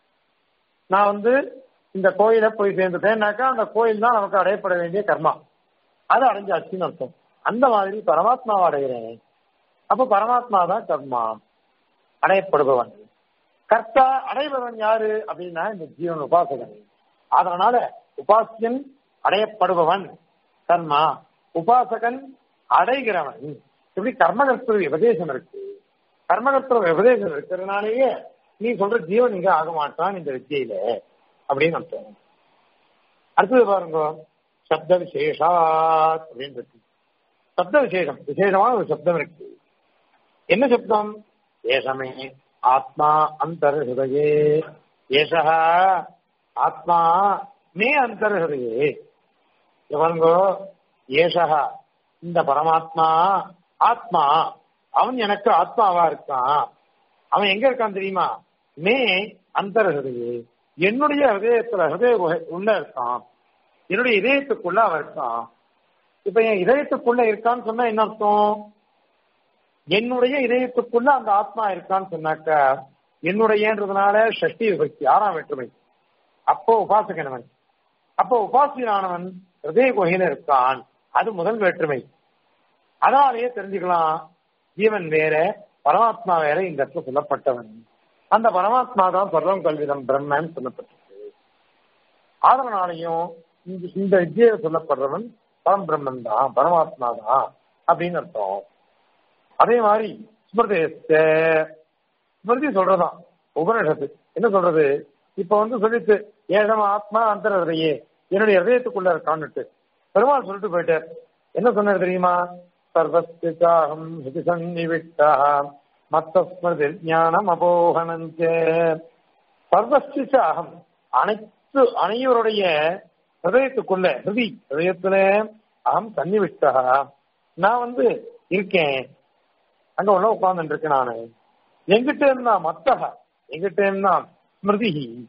நான் வந்து இந்த கோயில போய் சேர்ந்துட்டேன்னாக்கா அந்த கோயில் தான் நமக்கு அடையப்பட வேண்டிய கர்மா அது அடைஞ்சாச்சுன்னு அர்த்தம் அந்த மாதிரி பரமாத்மாவை அடைகிறேன் அப்ப பரமாத்மா தான் கர்மா அடையப்படுபவன் கர்த்தா அடைபவன் யாரு அப்படின்னா இந்த ஜீவன் உபாசகன் அதனால உபாசியன் அடையப்படுபவன் கர்மா உபாசகன் அடைகிறவன் இப்படி கர்மகர்த்தர் விபதேசம் இருக்கு கர்மகர்த்தர் விபதேசம் இருக்கிறதுனாலேயே நீ சொல்ற ஜீவன் இங்க ஆக மாட்டான் இந்த வித்தியில அப்படின்னு அர்த்தம் அடுத்தது பாருங்க சப்த விசேஷாத் அப்படின்னு இருக்கு சப்த விசேஷம் விசேஷமான ஒரு சப்தம் இருக்கு என்ன சப்தம் ஏஷமே ஆத்மா அந்தர்ஹதயே ஏஷா ஆத்மா மே அந்தர்ஹதயே பாருங்கோ ஏஷா இந்த பரமாத்மா ஆத்மா அவன் எனக்கு ஆத்மாவா இருக்கான் அவன் எங்க இருக்கான் தெரியுமா மே அந்தர்ஹதயே என்னுடைய ஹதயத்துல ஹதய உள்ள இருக்கான் என்னுடைய இதயத்துக்குள்ள அவன் இருக்கான் இப்ப என் இதயத்துக்குள்ள இருக்கான்னு சொன்னா என்ன அர்த்தம் என்னுடைய இதயத்துக்குள்ள அந்த ஆத்மா இருக்கான்னு சொன்னாக்க என்னுடையன்றதுனால ஷஷ்டி விபக்தி ஆறாம் வேற்றுமை அப்போ உபாசகனவன் அப்போ உபாசியனானவன் ஹிருதய குகையில இருக்கான் அது முதல் வேற்றுமை அதனாலேயே தெரிஞ்சுக்கலாம் ஜீவன் வேற பரமாத்மா வேற இந்த இடத்துல சொல்லப்பட்டவன் அந்த பரமாத்மா தான் சர்வம் கல்விதம் பிரம்மன் சொல்லப்பட்டிருக்கு அதனாலையும் இந்த இந்த வித்தியை சொல்லப்படுறவன் பரம் பிரம்மன் தான் பரமாத்மா தான் அப்படின்னு அர்த்தம் அதே மாதிரி ஸ்மிருதி ஸ்மிருதி சொல்றதான் உபனிஷத்து என்ன சொல்றது இப்ப வந்து சொல்லிட்டு ஏழம் ஆத்மா அந்தரதையே என்னுடைய இதயத்துக்குள்ள இருக்கான்னுட்டு பெருமாள் சொல்லிட்டு போயிட்டார் என்ன சொன்னார் தெரியுமா சர்வஸ்திகாகம் ஹிதி சன்னிவிட்டா மத்த ஸ்மிருதி ஞானம் அபோகனஞ்ச சர்வஸ்திகாகம் அனைத்து அனைவருடைய ஹிருதயத்துக்குள்ள ஹிருதி ஹிருதயத்துல அகம் சன்னிவிட்டா நான் வந்து இருக்கேன் அங்க உள்ள உட்கார்ந்து இருக்கேன் நானு எங்கிட்ட இருந்தா மத்தக எங்கிட்ட இருந்தா ஸ்மிருதி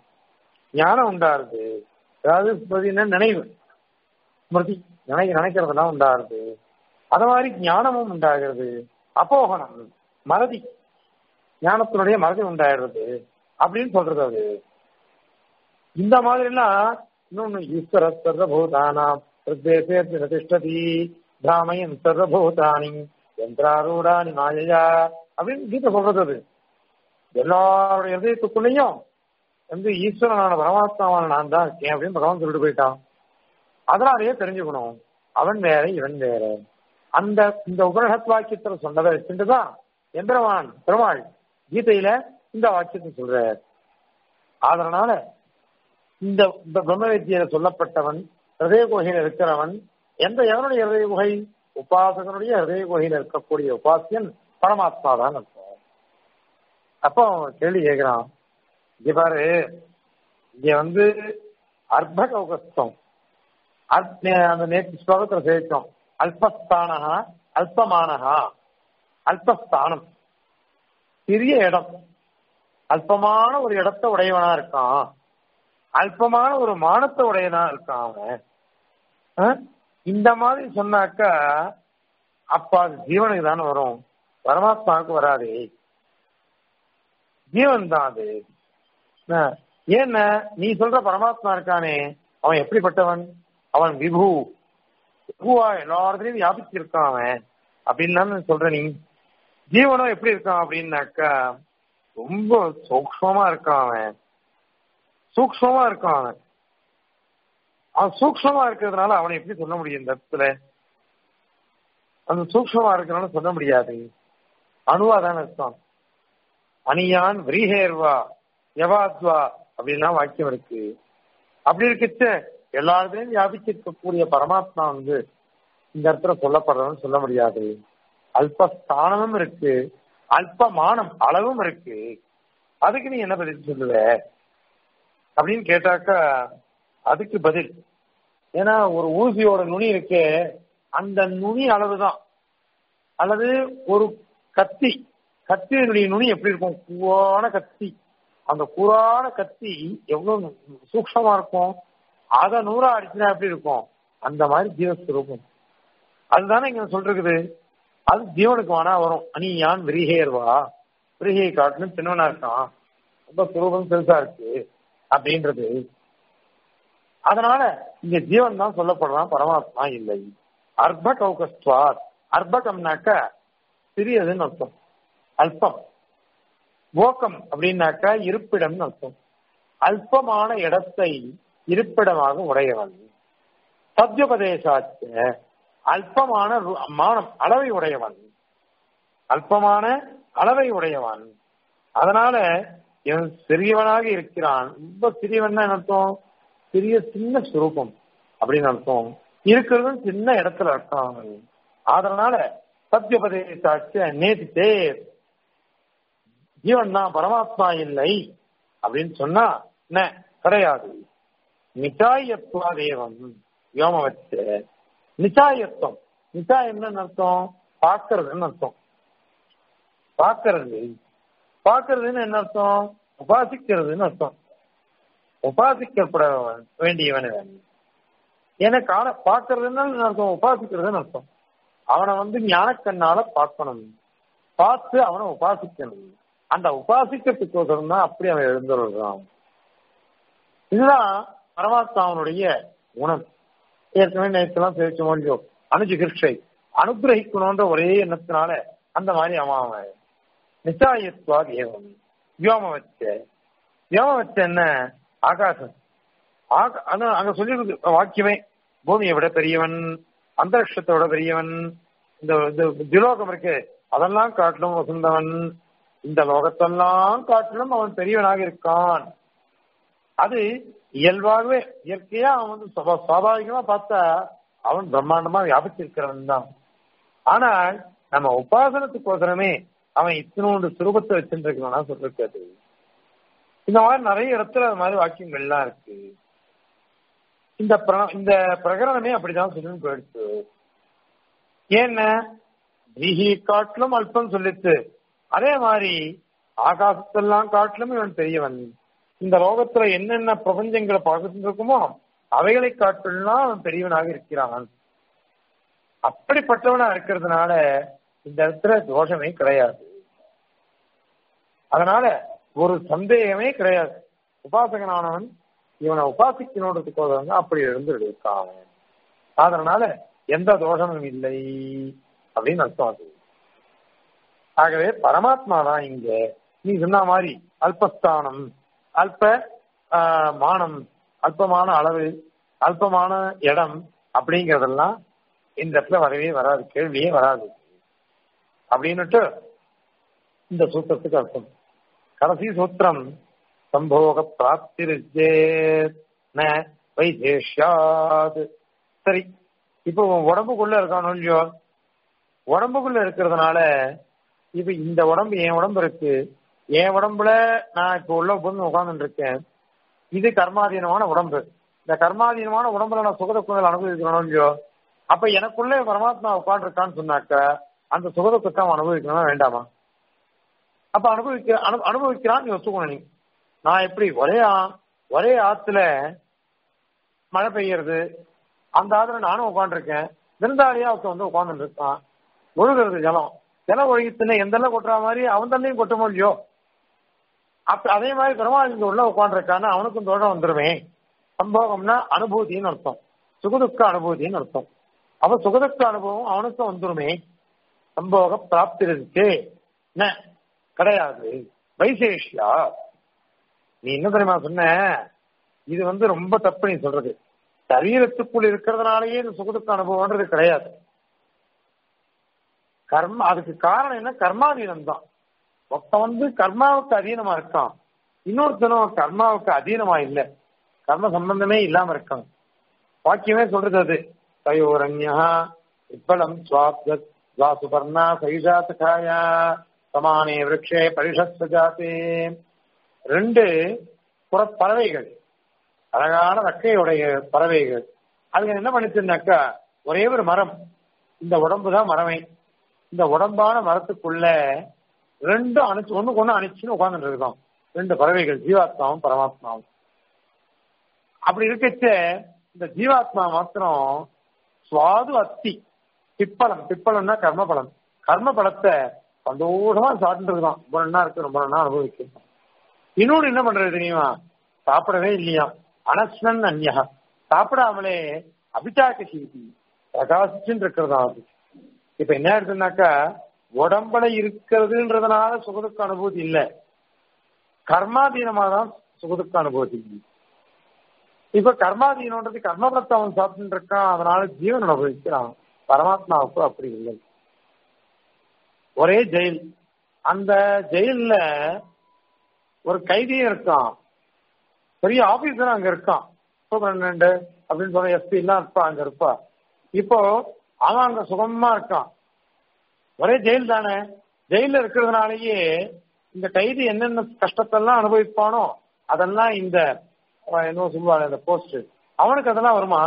ஞானம் உண்டாருது அதாவது ஸ்மிருதினா நினைவு ஸ்மிருதி நினை நினைக்கிறதுலாம் உண்டாருது அது மாதிரி ஞானமும் உண்டாகிறது அப்போகனம் மறதி ஞானத்தினுடைய மறதி உண்டாயிடுறது அப்படின்னு சொல்றது அது இந்த மாதிரிலாம் இன்னொன்னு ஈஸ்வர சர்வபூதானாம் பிரதேசே பிரதிஷ்டதி பிராமயன் சர்வபூதானி யந்திராரூடானி மாயையா அப்படின்னு கீதை சொல்றது அது எல்லாருடைய இதயத்துக்குள்ளேயும் வந்து ஈஸ்வரனான பரமாத்மாவான நான் தான் இருக்கேன் அப்படின்னு பகவான் சொல்லிட்டு போயிட்டான் அதனாலேயே தெரிஞ்சுக்கணும் அவன் வேற இவன் வேற அந்த இந்த உபனிஷத் வாக்கியத்துல சொன்னதை வச்சுட்டுதான் எந்திரவான் பெருமாள் கீதையில இந்த வாக்கியத்தை சொல்றார் அதனால இந்த இந்த பிரம்ம வித்தியில சொல்லப்பட்டவன் ஹிருதய குகையில் இருக்கிறவன் எந்த எவனுடைய ஹிருதய குகை உபாசகனுடைய ஹிருதய குகையில் இருக்கக்கூடிய உபாசியன் பரமாத்மா தான் அர்த்தம் அப்போ அவன் கேள்வி கேட்கிறான் இங்க பாரு இங்க வந்து அர்த்த கௌகஸ்தம் அந்த நேற்று ஸ்லோகத்துல சேர்த்தோம் அல்பஸ்தானகா அல்பமானகா அல்பஸ்தானம் சிறிய இடம் அல்பமான ஒரு இடத்தை உடையவனா இருக்கான் அல்பமான ஒரு மானத்தை உடையவனா இருக்கான் அவன் இந்த மாதிரி சொன்னாக்கா அப்ப அது ஜீவனுக்கு தானே வரும் பரமாத்மாவுக்கு வராது ஜீவன் தான் அது ஏன்னா நீ சொல்ற பரமாத்மா இருக்கானே அவன் எப்படிப்பட்டவன் அவன் விபு விபுவா எல்லாத்தையும் வியாபிச்சிருக்கான் அவன் அப்படின்னு சொல்ற நீ ஜீவனும் எப்படி இருக்கான் அப்படின்னாக்கா ரொம்ப சூக்மமா இருக்கான் அவன் சூக்மமா இருக்கான் அவன் அவன் சூக்மமா இருக்கிறதுனால அவனை எப்படி சொல்ல முடியும் இந்த இடத்துல அந்த சூக்மமா இருக்கிறனால சொல்ல முடியாது அணுவா தானே இருக்கான் அணியான் விரீஹேர்வா யவாத்வா அப்படின்னா வாக்கியம் இருக்கு அப்படி இருக்குச்சு எல்லாருமே வியாபிச்சிருக்கக்கூடிய பரமாத்மா வந்து இந்த இடத்துல சொல்லப்படுறதுன்னு சொல்ல முடியாது அல்பஸ்தானமும் இருக்கு அல்பமானம் அளவும் இருக்கு அதுக்கு நீ என்ன பதில் சொல்லுவ அப்படின்னு கேட்டாக்கா அதுக்கு பதில் ஏன்னா ஒரு ஊசியோட நுனி இருக்கு அந்த நுனி அளவுதான் அல்லது ஒரு கத்தி கத்தியினுடைய நுனி எப்படி இருக்கும் கூவான கத்தி அந்த கூறான கத்தி எவ்வளவு சூக்ஷமா இருக்கும் அதை நூறா அடிச்சுனா எப்படி இருக்கும் அந்த மாதிரி ஜீவஸ்வரூபம் அதுதானே இங்க சொல்றது அது ஜீவனுக்கு வேணா வரும் அணியான் விரிகேர்வா விரிகை காட்டுன்னு சின்னவனா இருக்கான் ரொம்ப சுரூபம் பெருசா இருக்கு அப்படின்றது அதனால இங்க ஜீவன் தான் சொல்லப்படுறான் பரமாத்மா இல்லை அர்ப்ப கௌகஸ்துவார் அர்ப்பகம்னாக்க சிறியதுன்னு அர்த்தம் அல்பம் ஓக்கம் அப்படின்னாக்கா இருப்பிடம்னு அர்த்தம் அல்பமான இடத்தை இருப்பிடமாக உடையவன் சத்யோபதேசாச்ச அல்பமான மானம் அளவை உடையவன் அல்பமான அளவை உடையவன் அதனால இவன் சிறியவனாக இருக்கிறான் ரொம்ப சிறியவன் என்ன அர்த்தம் சிறிய சின்ன சுரூபம் அப்படின்னு அர்த்தம் இருக்கிறதும் சின்ன இடத்துல அர்த்தம் அதனால சத்யோபதேசாச்ச நேசித்தே ஜீவன் தான் பரமாத்மா இல்லை அப்படின்னு சொன்னா என்ன கிடையாது நிச்சாயத்துவா தேவம் யோம வச்சு நிச்சாயத்துவம் நிச்சாயம்னு அர்த்தம் பார்க்கறதுன்னு அர்த்தம் பார்க்கறது பார்க்கறதுன்னு என்ன அர்த்தம் உபாசிக்கிறதுன்னு அர்த்தம் உபாசிக்கப்பட வேண்டியவன் ஏன்னா காண பார்க்கறதுன்னு அர்த்தம் உபாசிக்கிறதுன்னு அர்த்தம் அவனை வந்து ஞானக்கண்ணால பார்க்கணும் பார்த்து அவனை உபாசிக்கணும் அந்த உபாசிக்கிறதுக்கோசரம் தான் அப்படி அவன் எழுந்துள்ளான் இதுதான் பரமாத்மாவனுடைய குணம் ஏற்கனவே நேற்றுலாம் பேச முடியும் அனுஜிகிருஷை அனுகிரகிக்கணும்ன்ற ஒரே எண்ணத்தினால அந்த மாதிரி அவன் அவன் நிச்சாயத்வா தேவம் வியோம வச்ச வியோம வச்ச என்ன ஆகாசம் அங்க சொல்லி வாக்கியமே பூமியை விட பெரியவன் அந்தரிஷத்தை விட பெரியவன் இந்த திலோகம் இருக்கு அதெல்லாம் காட்டிலும் வசந்தவன் இந்த லோகத்தெல்லாம் காட்டிலும் அவன் பெரியவனாக இருக்கான் அது இயல்பாகவே இயற்கையா அவன் வந்து சுவாபாவிகமா பார்த்தா அவன் பிரம்மாண்டமா வியாபிச்சிருக்கிறவன் தான் ஆனால் நம்ம உபாசனத்துக்கோசரமே அவன் இத்தனோண்டு சுரூபத்தை வச்சுருக்கணும்னா சொல்லிருக்காது இந்த மாதிரி நிறைய இடத்துல அது மாதிரி வாக்கியங்கள்லாம் இருக்கு இந்த இந்த பிரகரணமே அப்படிதான் சொல்லி போயிடுச்சு ஏன்னா ரீஹி காட்டிலும் அல்பம் சொல்லிச்சு அதே மாதிரி ஆகாசத்தெல்லாம் காட்டிலும் இவன் பெரியவன் இந்த லோகத்துல என்னென்ன பிரபஞ்சங்களை பார்த்துட்டு இருக்குமோ அவைகளை காட்டிலும் அவன் பெரியவனாக இருக்கிறான் அப்படிப்பட்டவனா இருக்கிறதுனால இந்த இடத்துல தோஷமே கிடையாது அதனால ஒரு சந்தேகமே கிடையாது உபாசகனானவன் இவனை உபாசிக்கணுன்றதுக்கோசரம் அப்படி இருந்து இருக்கான் அதனால எந்த தோஷமும் இல்லை அப்படின்னு அர்த்தம் அது ஆகவே பரமாத்மா தான் இங்க நீ சொன்ன மாதிரி அல்பஸ்தானம் அல்ப மானம் அல்பமான அளவு அல்பமான இடம் அப்படிங்கறதெல்லாம் இந்த இடத்துல வரவே வராது கேள்வியே வராது அப்படின்னுட்டு இந்த சூத்திரத்துக்கு அர்த்தம் கடைசி சூத்திரம் சம்போக பிராப்திருஜே வைதேஷ்யாத் சரி இப்போ உன் உடம்புக்குள்ள இருக்கானோ இல்லையோ உடம்புக்குள்ள இருக்கிறதுனால இப்ப இந்த உடம்பு என் உடம்பு இருக்கு என் உடம்புல நான் இப்ப உள்ள பொண்ணு உட்கார்ந்துட்டு இருக்கேன் இது கர்மாதீனமான உடம்பு இந்த கர்மாதீனமான உடம்புல நான் சுகதுக்கங்கள் அனுபவிக்கணும் இல்லையோ அப்ப எனக்குள்ளே பரமாத்மா உட்காந்துருக்கான்னு சொன்னாக்க அந்த சுகதுக்கத்தை அவன் அனுபவிக்கணுமா வேண்டாமா அப்ப அனுபவிக்க அனு அனுபவிக்கிறான்னு வச்சுக்கணும் நீ நான் எப்படி ஒரே ஆ- ஒரே ஆத்துல மழை பெய்யறது அந்த ஆத்துல நானும் உட்காந்துருக்கேன் விருந்தாளியா ஒருத்தன் வந்து உட்காந்துட்டு இருக்கான் ஒழுகுறது ஜலம் ஜலம் ஒழுகித்துன்னு எந்த கொட்டுற மாதிரி அவன் தண்ணியும் கொட்ட இல்லையோ அப்ப அதே மாதிரி பெருமாள் இங்க உள்ள உட்காந்துருக்கான்னு அவனுக்கும் தோஷம் வந்துருமே சம்போகம்னா அனுபூதின்னு அர்த்தம் சுகதுக்க அனுபூதின்னு அர்த்தம் அவ சுகதுக்க அனுபவம் அவனுக்கும் வந்துருமே சம்போக பிராப்தி இருக்கு என்ன கிடையாது வைசேஷ்யா நீ என்ன தெரியுமா சொன்ன இது வந்து ரொம்ப தப்பு நீ சொல்றது சரீரத்துக்குள் இருக்கிறதுனாலயே இந்த சுகதுக்க அனுபவம்ன்றது கிடையாது கர்ம அதுக்கு காரணம் என்ன கர்மாதீனம் தான் ஒருத்தன் வந்து கர்மாவுக்கு அதீனமா இருக்கான் இன்னொருத்தனும் கர்மாவுக்கு அதீனமா இல்ல கர்ம சம்பந்தமே இல்லாம இருக்கான் வாக்கியமே சொல்றது அது தயோரண்யா இப்பலம் சுவாப்தத் சுபர்ணா சைஷா சகாயா சமானே விரக்ஷே பரிஷத் சஜாத்தே ரெண்டு புற பறவைகள் அழகான ரக்கையுடைய பறவைகள் அதுங்க என்ன பண்ணிச்சுனாக்கா ஒரே ஒரு மரம் இந்த உடம்பு தான் மரமே இந்த உடம்பான மரத்துக்குள்ள ரெண்டும் அணைச்சு ஒண்ணுக்கு ஒண்ணு அணைச்சுன்னு உட்கார்ந்துட்டு இருக்கோம் ரெண்டு பறவைகள் ஜீவாத்மாவும் பரமாத்மாவும் அப்படி இருக்கச்ச இந்த ஜீவாத்மா மாத்திரம் சுவாது அத்தி பிப்பலம் பிப்பலம்னா கர்மபலம் கர்ம பலத்தை சந்தோஷமா சாப்பிட்டு இருக்கான் ரொம்ப நல்லா இருக்கு ரொம்ப நல்லா அனுபவிக்கும் இன்னொன்னு என்ன பண்றது தெரியுமா சாப்பிடவே இல்லையா அனஸ்னன் அந்யா சாப்பிடாமலே அபிச்சாக்க சீதி பிரகாசிச்சுன்னு இருக்கிறதா அது இப்ப என்ன இருக்குனாக்கா உடம்புல இருக்கிறதுன்றதுனால சுகதுக்க அனுபூதி இல்ல கர்மாதீனமா தான் சுகதுக்க அனுபூதி இப்ப கர்மாதீனம்ன்றது கர்மபலத்தை அவன் சாப்பிட்டு இருக்கான் அதனால ஜீவன் அனுபவிக்கிறான் பரமாத்மாவுக்கு அப்படி இல்லை ஒரே ஜெயில் அந்த ஜெயில்ல ஒரு கைதியும் இருக்கான் பெரிய ஆபீசர் அங்க இருக்கான் சூப்பரண்ட் அப்படின்னு சொல்ற எஸ்பி எல்லாம் இருப்பா அங்க இருப்பா இப்போ அவன் அங்க சுகமா இருக்கான் ஒரே ஜெயில் தானே ஜெயில இருக்கிறதுனாலயே இந்த கைதி என்னென்ன கஷ்டத்தெல்லாம் அனுபவிப்பானோ அதெல்லாம் இந்த அவன் என்னவோ சொல்லுவாங்க இந்த போஸ்ட் அவனுக்கு அதெல்லாம் வருமா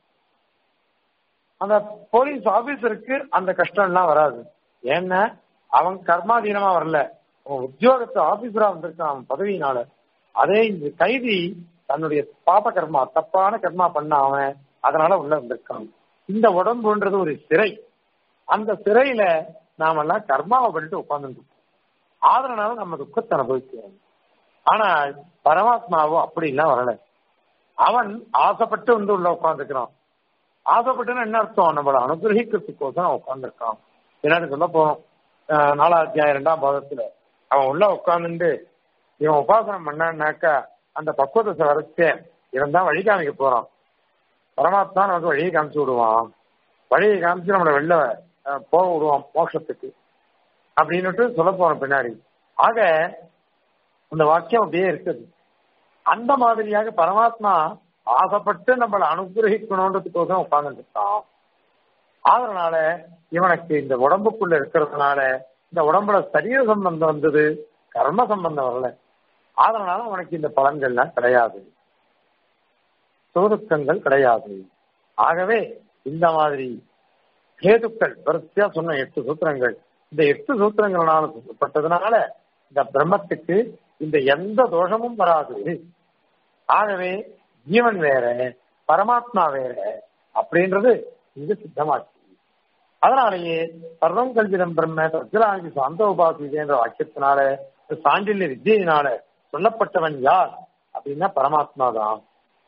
அந்த போலீஸ் ஆபீசருக்கு அந்த கஷ்டம் எல்லாம் வராது ஏன்னா அவன் கர்மாதீனமா வரல அவன் உத்தியோகத்தை ஆபீசரா வந்திருக்கான் அவன் பதவியினால அதே இந்த கைதி தன்னுடைய பாப கர்மா தப்பான கர்மா பண்ண அவன் அதனால உள்ள வந்திருக்கான் இந்த உடம்புன்றது ஒரு சிறை அந்த சிறையில நாமெல்லாம் கர்மாவை பண்ணிட்டு உட்கார்ந்துருக்கோம் அதனால நம்ம துக்கத்தை அனுபவிக்கிறோம் ஆனா பரமாத்மாவோ அப்படி எல்லாம் வரல அவன் ஆசைப்பட்டு வந்து உள்ள உட்காந்துக்கிறான் ஆசைப்பட்டுன்னு என்ன அர்த்தம் நம்மளை அனுகிரகிக்கிறதுக்கோசரம் உட்காந்துருக்கான் பின்னாடி சொல்ல போறோம் அஹ் நாலாம் அத்தியாயம் இரண்டாம் பாகத்துல அவன் உள்ள உட்காந்துட்டு இவன் உபாசனம் பண்ணான்னாக்கா அந்த பக்குவத்தை வரைச்ச இவன் தான் வழி காமிக்க போறான் பரமாத்மா நமக்கு வழியை காமிச்சு விடுவான் வழியை காமிச்சு நம்மளை வெளில அஹ், போக விடுவான் மோட்சத்துக்கு அப்படின்னுட்டு சொல்ல போறோம் பின்னாடி ஆக அந்த வாக்கியம் அப்படியே இருக்குது அந்த மாதிரியாக பரமாத்மா ஆசைப்பட்டு நம்மளை அனுகிரகிக்கணுன்றதுக்கோசம் உட்கார்ந்துட்டு இருக்கான் அதனால இவனுக்கு இந்த உடம்புக்குள்ள இருக்கிறதுனால இந்த உடம்புல சரீர சம்பந்தம் வந்தது கர்ம சம்பந்தம் வரல அதனால அவனுக்கு இந்த பலன்கள்லாம் கிடையாது சுகதுக்கங்கள் கிடையாது ஆகவே இந்த மாதிரி கேதுக்கள் வரிசையா சொன்ன எட்டு சூத்திரங்கள் இந்த எட்டு சூத்திரங்களால சொல்லப்பட்டதுனால இந்த பிரம்மத்துக்கு இந்த எந்த தோஷமும் வராது ஆகவே ஜீவன் வேற பரமாத்மா வேற அப்படின்றது இங்கு சித்தமாச்சு அதனாலேயே சர்வம் கல்விதம் பிரம்ம தத்திராங்கி சாந்த உபாசி என்ற வாக்கியத்தினால சாண்டில்ய வித்தியினால சொல்லப்பட்டவன் யார் அப்படின்னா பரமாத்மா தான்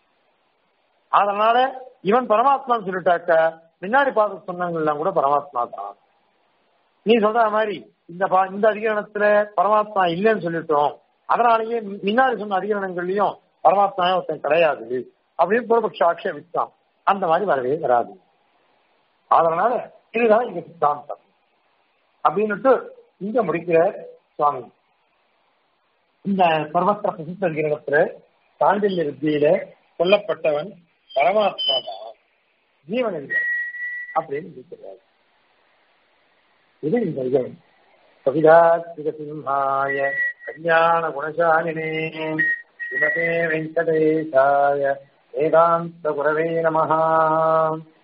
அதனால இவன் பரமாத்மான்னு சொல்லிட்டாக்க முன்னாடி பார்த்து சொன்னவங்கெல்லாம் கூட பரமாத்மா தான் நீ சொல்ற மாதிரி இந்த பா- இந்த அதிகரணத்துல பரமாத்மா இல்லைன்னு சொல்லிட்டோம் அதனாலேயே முன்னாடி சொன்ன அதிகரணங்கள்லயும் பரமாத்மா ஒருத்தன் கிடையாது அப்படின்னு பூர்வபக்ஷ ஆட்சேபித்தான் அந்த மாதிரி வரவே வராது அதனால இதுதான் இங்க சித்தாந்தம் அப்படின்னுட்டு இங்க முடிக்கிற சுவாமி இந்த சர்வத்திர பிரசித்த அதிகரணத்துல சாண்டில்ய வித்தியில சொல்லப்பட்டவன் பரமாத்மா தான் ஜீவன் இல்லை அப்படின்னு சொல்லிக்கிறார் இது இந்த விஜயம் கவிதாத்மிக சிம்ஹாய கல்யாண குணசாலினே ஸ்ரீமதே வெங்கடேசாய வேதாந்த குரவே நமஹா